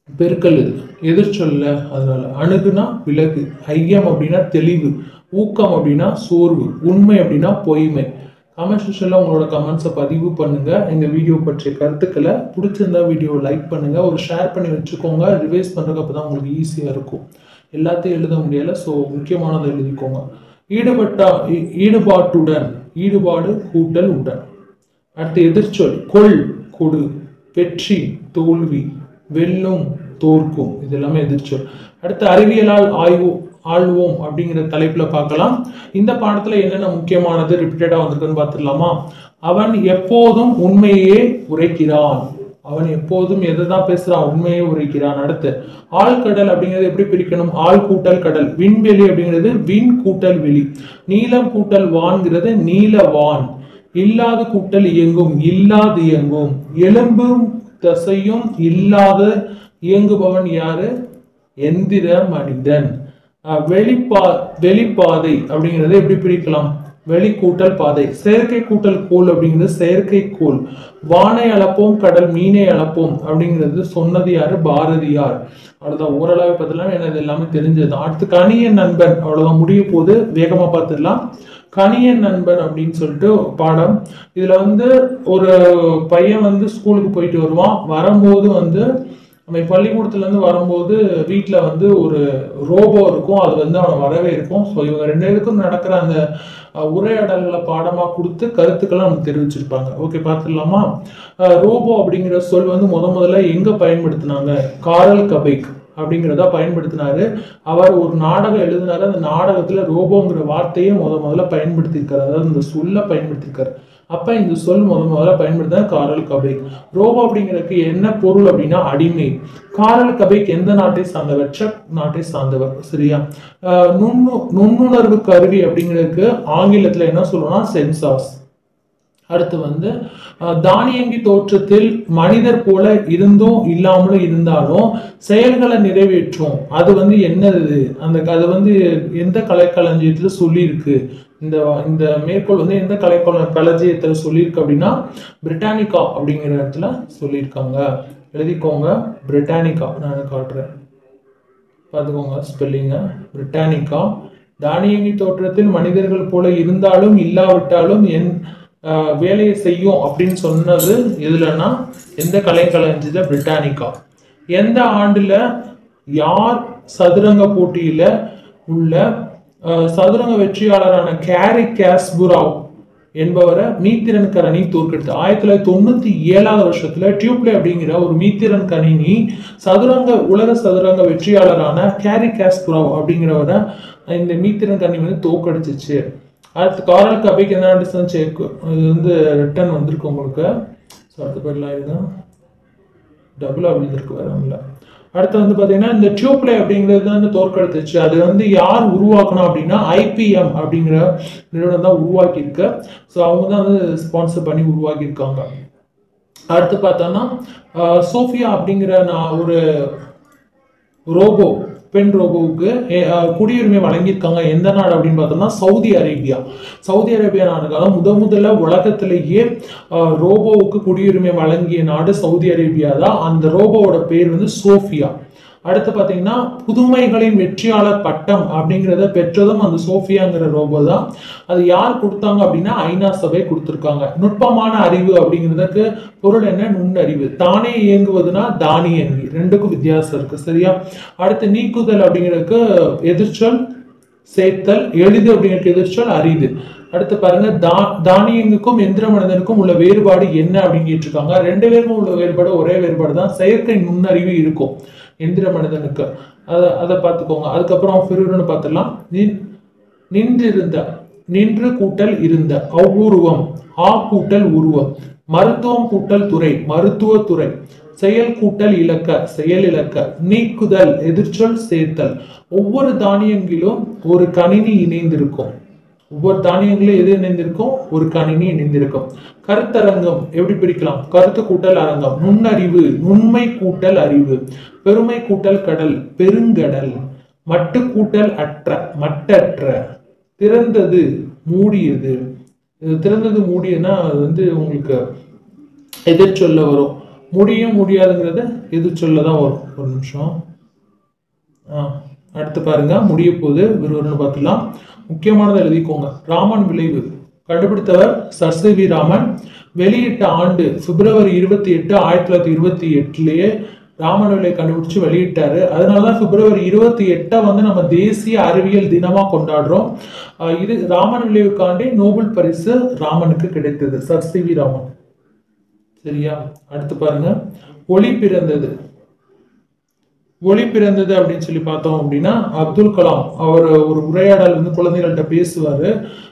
பெருக்கல் இது எதிர்ச்சொல்ல அதனால அணுகுனா விலகு ஐயம் அப்படின்னா தெளிவு ஊக்கம் அப்படின்னா சோர்வு உண்மை அப்படின்னா பொய்மை கமெண்ட் செக்ஷனில் உங்களோட கமெண்ட்ஸை பதிவு பண்ணுங்க எங்க வீடியோ பற்றிய கருத்துக்களை பிடிச்சிருந்தா வீடியோவை லைக் பண்ணுங்க ஒரு ஷேர் பண்ணி வச்சுக்கோங்க ரிவைஸ் பண்றதுக்கு அப்பதான் உங்களுக்கு ஈஸியா இருக்கும் எல்லாத்தையும் எழுத முடியல ஸோ முக்கியமானதை எழுதிக்கோங்க ஈடுபட்டா ஈ- ஈடுபாட்டுடன் ஈடுபாடு கூட்டல் உடன் அடுத்து எதிர்ச்சொல் கொள் கொடு வெற்றி தோல்வி வெல்லும் தோற்கும் இது எல்லாமே எதிர்ச்சொல் அடுத்து அறிவியலால் ஆய்வு ஆள்வோம் அப்படிங்கிற தலைப்புல பார்க்கலாம் இந்த பாடத்துல என்னென்ன முக்கியமானது ரிப்பீட்டடா வந்திருக்குன்னு பார்த்துடலாமா அவன் எப்போதும் உண்மையே உரைக்கிறான் அவன் எப்போதும் எதை தான் பேசுறான் உண்மையே உரைக்கிறான் அடுத்து ஆழ்கடல் அப்படிங்கிறது எப்படி பிரிக்கணும் ஆள் கூட்டல் கடல் விண்வெளி அப்படிங்கிறது விண் கூட்டல் வெளி நீலம் கூட்டல் வான்கிறது நீல வான் இல்லாத கூட்டல் இயங்கும் இல்லாது இயங்கும் எலும்பும் தசையும் இல்லாத இயங்குபவன் யாரு எந்திர மனிதன் அஹ் வெளிப்பா வெளிப்பாதை அப்படிங்கறத எப்படி பிரிக்கலாம் வெளி கூட்டல் பாதை செயற்கை கூட்டல் கோல் அப்படிங்கிறது செயற்கை கோல் வானை அளப்போம் கடல் மீனை அளப்போம் அப்படிங்கிறது சொன்னது யாரு பாரதியார் அவ்வளவுதான் ஓரளவு பார்த்தலாம் எனக்கு எல்லாமே தெரிஞ்சது அடுத்து கணியன் நண்பன் அவ்வளவுதான் முடிய போது வேகமா பார்த்துடலாம் கணியன் நண்பன் அப்படின்னு சொல்லிட்டு பாடம் இதுல வந்து ஒரு பையன் வந்து ஸ்கூலுக்கு போயிட்டு வருவான் வரும்போது வந்து நம்ம பள்ளிக்கூடத்துல இருந்து வரும்போது வீட்ல வந்து ஒரு ரோபோ இருக்கும் அது வந்து அவனை வரவே இருக்கும் ஸோ இவங்க ரெண்டு பேருக்கும் நடக்கிற அந்த அஹ், உரையாடல்களை பாடமா கொடுத்து கருத்துக்களை நமக்கு தெரிவிச்சிருப்பாங்க ஓகே பார்த்துடலாமா அஹ், ரோபோ அப்படிங்கிற சொல் வந்து முத முதல்ல எங்க பயன்படுத்தினாங்க காரல் கபைக் அப்படிங்கிறத பயன்படுத்தினாரு அவர் ஒரு நாடகம் எழுதினாரு அந்த நாடகத்துல ரோபோங்கிற வார்த்தையை முத முதல்ல பயன்படுத்தியிருக்காரு அதாவது இந்த சொல்ல பயன்படுத்தியிருக்காரு அப்ப இந்த சொல் முத முதல்ல பயன்படுத்தின காரல் கபைக் ரோபோ அப்படிங்கிறதுக்கு என்ன பொருள் அப்படின்னா அடிமை காரல் கபைக் எந்த நாட்டை சார்ந்தவர் செக் நாட்டை சார்ந்தவர் சரியா ஆஹ் நுண்ணு நுண்ணுணர்வு கருவி அப்படிங்கிறதுக்கு ஆங்கிலத்துல என்ன சொல்லணும்னா சென்சார்ஸ் அடுத்து வந்து அஹ், தானியங்கி தோற்றத்தில் மனிதர் போல இருந்தும் இல்லாமலும் இருந்தாலும் செயல்களை நிறைவேற்றும் அது வந்து என்னது அந்த அது வந்து எந்த கலைக்களஞ்சியத்துல சொல்லியிருக்கு இந்த இந்த மேற்கோள் வந்து எந்த கலைக்கள களஞ்சியத்துல சொல்லியிருக்கு அப்படின்னா பிரிட்டானிக்கா அப்படிங்கிற இடத்துல சொல்லியிருக்காங்க எழுதிக்கோங்க பிரிட்டானிக்கா நான் காட்டுறேன் பார்த்துக்கோங்க ஸ்பெல்லிங்க பிரிட்டானிக்கா தானியங்கி தோற்றத்தில் மனிதர்கள் போல இருந்தாலும் இல்லாவிட்டாலும் என் ஆஹ், வேலையை செய்யும் அப்படின்னு சொன்னது எதுலன்னா எந்த கலைக்களஞ்சியத்துல பிரிட்டானிக்கா எந்த ஆண்டுல யார் சதுரங்க போட்டியில உள்ள ஆஹ், சதுரங்க வெற்றியாளரான கேரி கேஸ்புராவ் என்பவரை மீத்திரன் கரணி தோற்கடித்து ஆயிரத்தி தொள்ளாயிரத்தி தொண்ணூத்தி ஏழாவது வருஷத்துல டியூப்லே அப்படிங்கிற ஒரு மீத்திரன் கணினி சதுரங்க உலக சதுரங்க வெற்றியாளரான கேரி காஸ்புராவ் அப்படிங்கிறவரை இந்த மீத்திரன் கணினி வந்து தோற்கடிச்சிச்சு அடுத்து காரல் கபைக்கு என்ன டிஸ்டன்ஸ் இது வந்து ரிட்டர்ன் வந்திருக்கு உங்களுக்கு ஸோ அடுத்த பேர்லாம் இதுதான் டபுளா விழுந்திருக்கு வேற ஒண்ணும் இல்ல அடுத்து வந்து பாத்தீங்கன்னா இந்த டியூப்லே அப்படிங்கிறது வந்து தோற்கடித்துச்சு அது வந்து யார் உருவாக்கணும் அப்படின்னா ஐபிஎம் அப்படிங்கிற நிறுவனம் தான் உருவாக்கியிருக்கு ஸோ அவங்க தான் வந்து ஸ்பான்சர் பண்ணி உருவாக்கியிருக்காங்க அடுத்து பார்த்தோம்னா ஆஹ், சோஃபியா அப்படிங்கிற நான் ஒரு ரோபோ பெண் ரோபோவுக்கு எ- அஹ் குடியுரிமை வழங்கியிருக்காங்க எந்த நாடு அப்படின்னு பார்த்தோம்னா சவுதி அரேபியா சவுதி அரேபியா நாடுகால முத முதல்ல உலகத்திலேயே அஹ், ரோபோவுக்கு குடியுரிமை வழங்கிய நாடு சவுதி அரேபியா தான் அந்த ரோபோவோட பேர் வந்து சோஃபியா அடுத்து பார்த்தீங்கன்னா புதுமைகளின் வெற்றியாளர் பட்டம் அப்படிங்கிறத பெற்றதும் அந்த சோஃபியாங்கிற ரோபோ தான் அது யார் கொடுத்தாங்க அப்படின்னா ஐநா சபை கொடுத்துருக்காங்க நுட்பமான அறிவு அப்படிங்கிறதுக்கு பொருள் என்ன நுண்ணறிவு தானே இயங்குவதுன்னா தானியங்கி ரெண்டுக்கும் வித்தியாசம் இருக்கு சரியா அடுத்து நீக்குதல் அப்படிங்கிறதுக்கு எதிர்ச்சொல் சேர்த்தல் எளிது அப்படிங்கிறதுக்கு எதிர்ச்சொல் அரிது அடுத்து பாருங்க தா தானியங்குக்கும் எந்திர மனிதனுக்கும் உள்ள வேறுபாடு என்ன அப்படின்னு கேட்டிருக்காங்க ரெண்டு பேருக்கும் உள்ள வேறுபாடு ஒரே வேறுபாடு தான் செயற்கை நுண்ணறிவு இருக்கும் எந்திர மனிதனுக்கு அதை அதை பார்த்துக்கோங்க அதுக்கப்புறம் பிரிவுன்னு பார்த்துடலாம் நின்- நின்றிருந்த நின்று கூட்டல் இருந்த அவ்வுருவம் ஆ கூட்டல் உருவம் மருத்துவம் கூட்டல் துறை மருத்துவத்துறை செயல் கூட்டல் இலக்க செயல் இலக்க நீக்குதல் எதிர்ச்சொல் சேர்த்தல் ஒவ்வொரு தானியங்கிலும் ஒரு கணினி இணைந்திருக்கும் ஒவ்வொரு தானியங்களும் எது இணைந்திருக்கும் ஒரு கணினி இணைந்திருக்கும் கருத்தரங்கம் எப்படி பிரிக்கலாம் கருத்து கூட்டல் அரங்கம் நுண்ணறிவு நுண்மை கூட்டல் அறிவு பெருமை கூட்டல் கடல் பெருங்கடல் மட்டு கூட்டல் அற்ற மட்டற்ற திறந்தது மூடியது இது திறந்தது மூடியதுன்னா அது வந்து உங்களுக்கு எதிர்ச்சொல்ல வரும் முடியும் முடியாதுங்கிறது எது சொல்ல தான் வரும் ஒரு நிமிஷம் ஆ, அடுத்து பாருங்க முடிய போகுது விறுவிறுன்னு பார்த்துலாம் முக்கியமானதை எழுதிக்கோங்க ராமன் விளைவு கண்டுபிடித்தவர் சர் சி வி ராமன் வெளியிட்ட ஆண்டு பிப்ரவரி இருபத்தி எட்டு ஆயிரத்தி தொள்ளாயிரத்தி இருபத்தி எட்டுலயே ராமன் விளைவை கண்டுபிடிச்சு வெளியிட்டாரு அதனாலதான் பிப்ரவரி இருபத்தி எட்டை வந்து நம்ம தேசிய அறிவியல் தினமா கொண்டாடுறோம் ஆ, இது ராமன் விளைவுக்காண்டி நோபல் பரிசு ராமனுக்கு கிடைத்தது சர் சி வி ராமன் சரியா அடுத்து பாருங்க ஒளி பிறந்தது ஒளி பிறந்தது அப்படின்னு சொல்லி பார்த்தோம் அப்படின்னா அப்துல் கலாம் அவர் ஒரு உரையாடல் வந்து குழந்தைகள்கிட்ட பேசுவார்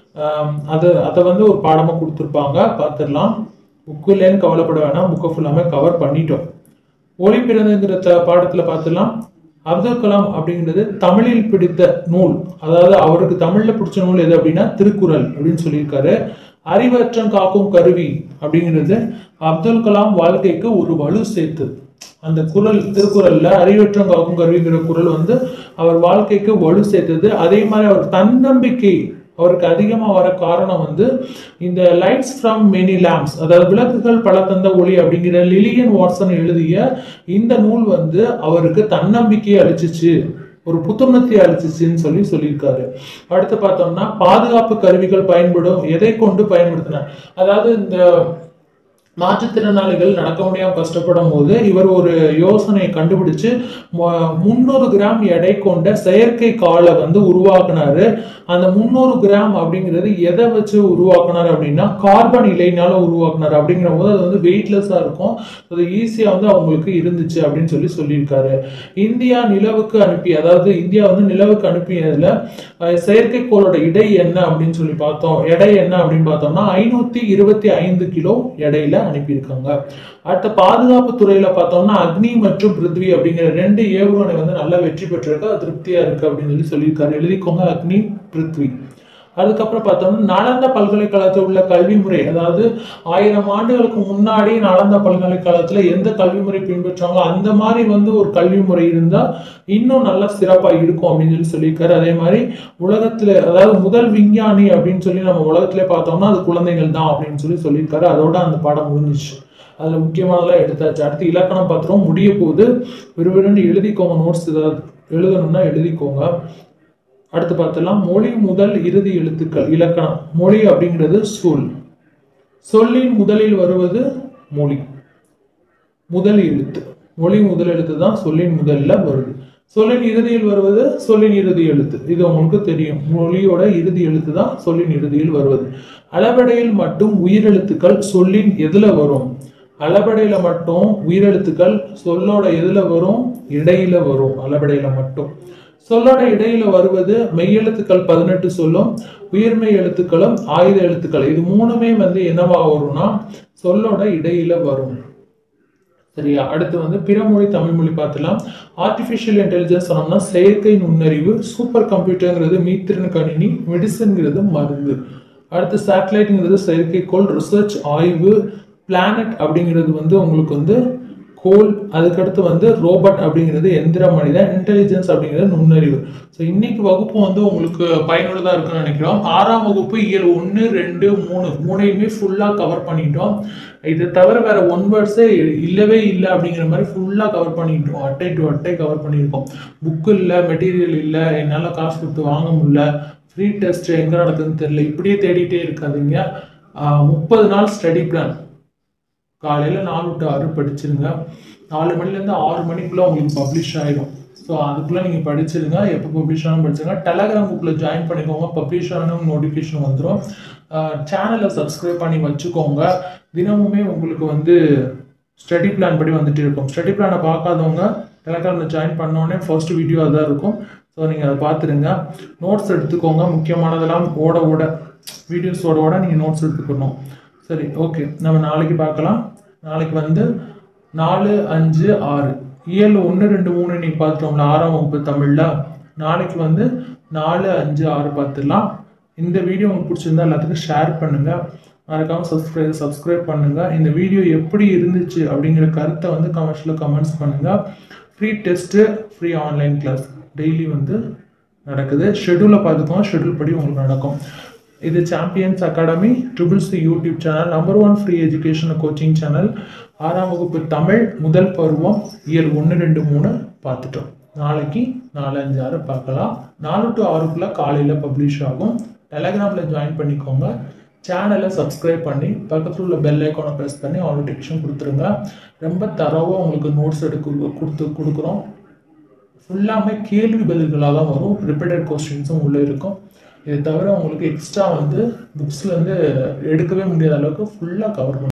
அதை அதை வந்து ஒரு பாடமாக கொடுத்துருப்பாங்க பார்த்துடலாம் புக்கு இல்லைன்னு கவலைப்பட வேணாம் புக்கை ஃபுல்லாமே கவர் பண்ணிட்டோம் ஒளி பிறந்ததுங்கிற த பாடத்தில் பார்த்துடலாம் அப்துல் கலாம் அப்படிங்கிறது தமிழில் பிடித்த நூல் அதாவது அவருக்கு தமிழ்ல பிடிச்ச நூல் எது அப்படின்னா திருக்குறள் அப்படின்னு சொல்லியிருக்காரு அறிவற்றம் காக்கும் கருவி அப்படிங்கிறது அப்துல் கலாம் வாழ்க்கைக்கு ஒரு வலு சேர்த்தது அந்த குரல் திருக்குறள்ல அறிவற்றம் காக்கும் கருவிங்கிற குரல் வந்து அவர் வாழ்க்கைக்கு வலு சேர்த்தது அதே மாதிரி அவர் தன்னம்பிக்கை அவருக்கு அதிகமா வர காரணம் வந்து இந்த லைட்ஸ் ஃப்ரம் மெனி லேம்ப்ஸ் அதாவது விளக்குகள் பல தந்த ஒளி அப்படிங்கிற லிலியன் வாட்சன் எழுதிய இந்த நூல் வந்து அவருக்கு தன்னம்பிக்கையை அளிச்சிச்சு ஒரு புத்துணர்ச்சி அளிச்சிச்சுன்னு சொல்லி சொல்லியிருக்காரு அடுத்து பார்த்தோம்னா பாதுகாப்பு கருவிகள் பயன்படும் எதை கொண்டு பயன்படுத்தினார் அதாவது இந்த மாற்றுத்திறனாளிகள் நடக்க முடியாம கஷ்டப்படும் போது இவர் ஒரு யோசனையை கண்டுபிடிச்சு முந்நூறு கிராம் எடை கொண்ட செயற்கை காலை வந்து உருவாக்குனாரு அந்த முந்நூறு கிராம் அப்படிங்கிறது எதை வச்சு உருவாக்குனாரு அப்படின்னா கார்பன் இலைனால உருவாக்குனாரு அப்படிங்கிற போது அது வந்து வெயிட்லெஸ்ஸா இருக்கும் அது ஈஸியா வந்து அவங்களுக்கு இருந்துச்சு அப்படின்னு சொல்லி சொல்லியிருக்காரு இந்தியா நிலவுக்கு அனுப்பி அதாவது இந்தியா வந்து நிலவுக்கு அனுப்பியதுல அஹ், செயற்கைக்கோளோட இடை என்ன அப்படின்னு சொல்லி பார்த்தோம் எடை என்ன அப்படின்னு பார்த்தோம்னா ஐநூத்தி இருபத்தி ஐந்து கிலோ எடையில அனுப்பியிருக்காங்க அடுத்த பாதுகாப்பு துறையில பார்த்தோம்னா அக்னி மற்றும் பிருத்வி அப்படிங்கிற ரெண்டு ஏவுகணை வந்து நல்லா வெற்றி பெற்றிருக்கு அது திருப்தியா இருக்கு அப்படின்னு சொல்லி சொல்லியிருக்காரு எழுதிக்கோங்க அக்னி பிருத்வி அதுக்கப்புறம் பார்த்தோம்னா நாலந்தா பல்கலைக்கழகத்தில் உள்ள கல்வி முறை அதாவது ஆயிரம் ஆண்டுகளுக்கு முன்னாடி நாலந்தா பல்கலைக்கழகத்துல எந்த கல்வி முறை பின்பற்றாங்களோ அந்த மாதிரி வந்து ஒரு கல்வி முறை இருந்தா இன்னும் நல்லா சிறப்பா இருக்கும் அப்படின்னு சொல்லி சொல்லியிருக்காரு அதே மாதிரி உலகத்துல அதாவது முதல் விஞ்ஞானி அப்படின்னு சொல்லி நம்ம உலகத்திலே பார்த்தோம்னா அது குழந்தைகள் தான் அப்படின்னு சொல்லி சொல்லியிருக்காரு அதோட அந்த பாடம் முடிஞ்சிச்சு அதுல முக்கியமானதெல்லாம் எடுத்தாச்சு அடுத்து இலக்கணம் பார்த்துரும் முடிய போது விறுவிறுன்னு எழுதிக்கோங்க நோட்ஸ் ஏதாவது எழுதணும்னா எழுதிக்கோங்க அடுத்து பார்த்தலாம் மொழி முதல் இறுதி எழுத்துக்கள் இலக்கணம் மொழி அப்படிங்கிறது சொல் சொல்லின் முதலில் வருவது மொழி முதல் எழுத்து மொழி முதல் எழுத்து தான் சொல்லின் முதல்ல வருது சொல்லின் இறுதியில் வருவது சொல்லின் இறுதி எழுத்து இது உங்களுக்கு தெரியும் மொழியோட இறுதி எழுத்து தான் சொல்லின் இறுதியில் வருவது அளபடையில் மட்டும் உயிரெழுத்துக்கள் சொல்லின் எதுல வரும் அளபடையில மட்டும் உயிரெழுத்துக்கள் சொல்லோட எதுல வரும் இடையில வரும் அளபடையில மட்டும் சொல்லோட இடையில வருவது மெய்யெழுத்துக்கள் பதினெட்டு சொல்லும் உயிர்மெய் எழுத்துக்களும் ஆயுத எழுத்துக்கள் இது மூணுமே வந்து என்னவா வரும்னா சொல்லோட இடையில வரும் சரியா அடுத்து வந்து பிறமொழி தமிழ் மொழி பார்த்துலாம் ஆர்டிஃபிஷியல் இன்டெலிஜென்ஸ் சொன்னோம்னா செயற்கை நுண்ணறிவு சூப்பர் கம்ப்யூட்டருங்கிறது மீத்திறன் கணினி மெடிசன்ங்கிறது மருந்து அடுத்து சேட்டலைட்டுங்கிறது செயற்கைக்கோள் ரிசர்ச் ஆய்வு பிளானட் அப்படிங்கிறது வந்து உங்களுக்கு வந்து கோல் அதுக்கடுத்து வந்து ரோபோட் அப்படிங்கிறது எந்திர மனிதன் இன்டெலிஜென்ஸ் அப்படிங்கிறது நுண்ணறிவு ஸோ இன்னைக்கு வகுப்பு வந்து உங்களுக்கு பயனுள்ளதாக இருக்குன்னு நினைக்கிறோம் ஆறாம் வகுப்பு இயல் ஒன்று ரெண்டு மூணு மூணையுமே ஃபுல்லாக கவர் பண்ணிட்டோம் இது தவிர வேற ஒன் வேர்ட்ஸே இல்லவே இல்லை அப்படிங்கிற மாதிரி ஃபுல்லாக கவர் பண்ணிட்டோம் அட்டை டு அட்டை கவர் பண்ணியிருக்கோம் புக்கு இல்லை மெட்டீரியல் இல்லை என்னால் காசு கொடுத்து வாங்க முடியல ஃப்ரீ டெஸ்ட் எங்கே நடக்குதுன்னு தெரியல இப்படியே தேடிட்டே இருக்காதீங்க முப்பது நாள் ஸ்டடி பிளான் காலையில் நாலு டு ஆறு படிச்சிருங்க நாலு மணிலேருந்து ஆறு மணிக்குள்ளே உங்களுக்கு பப்ளிஷ் ஆயிடும் ஸோ அதுக்குள்ளே நீங்கள் படிச்சிருங்க எப்போ பப்ளிஷ் ஆனாலும் படிச்சிருங்க டெலகிராம் புக்கில் ஜாயின் பண்ணிக்கோங்க பப்ளிஷ் ஆனும் நோட்டிஃபிகேஷன் வந்துடும் சேனலை சப்ஸ்கிரைப் பண்ணி வச்சுக்கோங்க தினமுமே உங்களுக்கு வந்து ஸ்டடி பிளான் படி வந்துட்டு இருக்கும் ஸ்டடி பிளானை பார்க்காதவங்க டெலகிராமில் ஜாயின் பண்ணோடனே ஃபர்ஸ்ட் வீடியோ அதான் இருக்கும் ஸோ நீங்கள் அதை பார்த்துருங்க நோட்ஸ் எடுத்துக்கோங்க முக்கியமானதெல்லாம் ஓட ஓட வீடியோஸ் ஓட ஓட நீங்கள் நோட்ஸ் எடுத்துக்கணும் சரி ஓகே நம்ம நாளைக்கு பார்க்கலாம் நாளைக்கு வந்து நாலு அஞ்சு ஆறு இயல் ஒன்று ரெண்டு மூணு இன்னைக்கு பார்த்துட்டோம்ல ஆறாம் வகுப்பு தமிழில் நாளைக்கு வந்து நாலு அஞ்சு ஆறு பார்த்துடலாம் இந்த வீடியோ உங்களுக்கு பிடிச்சிருந்தா எல்லாத்துக்கும் ஷேர் பண்ணுங்கள் மறக்காமல் சப்ஸ்கிரைப் சப்ஸ்கிரைப் பண்ணுங்கள் இந்த வீடியோ எப்படி இருந்துச்சு அப்படிங்கிற கருத்தை வந்து கமெண்ட்ஸில் கமெண்ட்ஸ் பண்ணுங்கள் free test free online class daily வந்து நடக்குது ஷெடியூலை பார்த்துக்கோங்க ஷெடியூல் படி உங்களுக்கு நடக்கும் இது champions academy triple C YouTube channel number one free education coaching channel ஆறாம் வகுப்பு தமிழ் முதல் பருவம் இயல் ஒன்று ரெண்டு மூணு பார்த்துட்டோம் நாளைக்கு நாலு அஞ்சு ஆறு பார்க்கலாம் நாலு டு ஆறுக்குள்ள காலையில் பப்ளிஷ் ஆகும் டெலகிராமில் ஜாயின் பண்ணிக்கோங்க சேனலை சப்ஸ்கிரைப் பண்ணி பக்கத்தில் உள்ள பெல் ஐக்கானை ப்ரெஸ் பண்ணி ஆல் நோட்டிஃபிகேஷன் கொடுத்துருங்க ரொம்ப தரவாக உங்களுக்கு நோட்ஸ் எடுக்க கொடுத்து கொடுக்குறோம் ஃபுல்லாமே கேள்வி பதில்களாக தான் வரும் ரிப்பீட்டட் கொஸ்டின்ஸும் உள்ளே இருக்கும் இதை தவிர உங்களுக்கு எக்ஸ்ட்ரா வந்து புக்ஸ்லேருந்து எடுக்கவே முடியாத அளவுக்கு ஃபுல்லாக கவர் பண்ணும்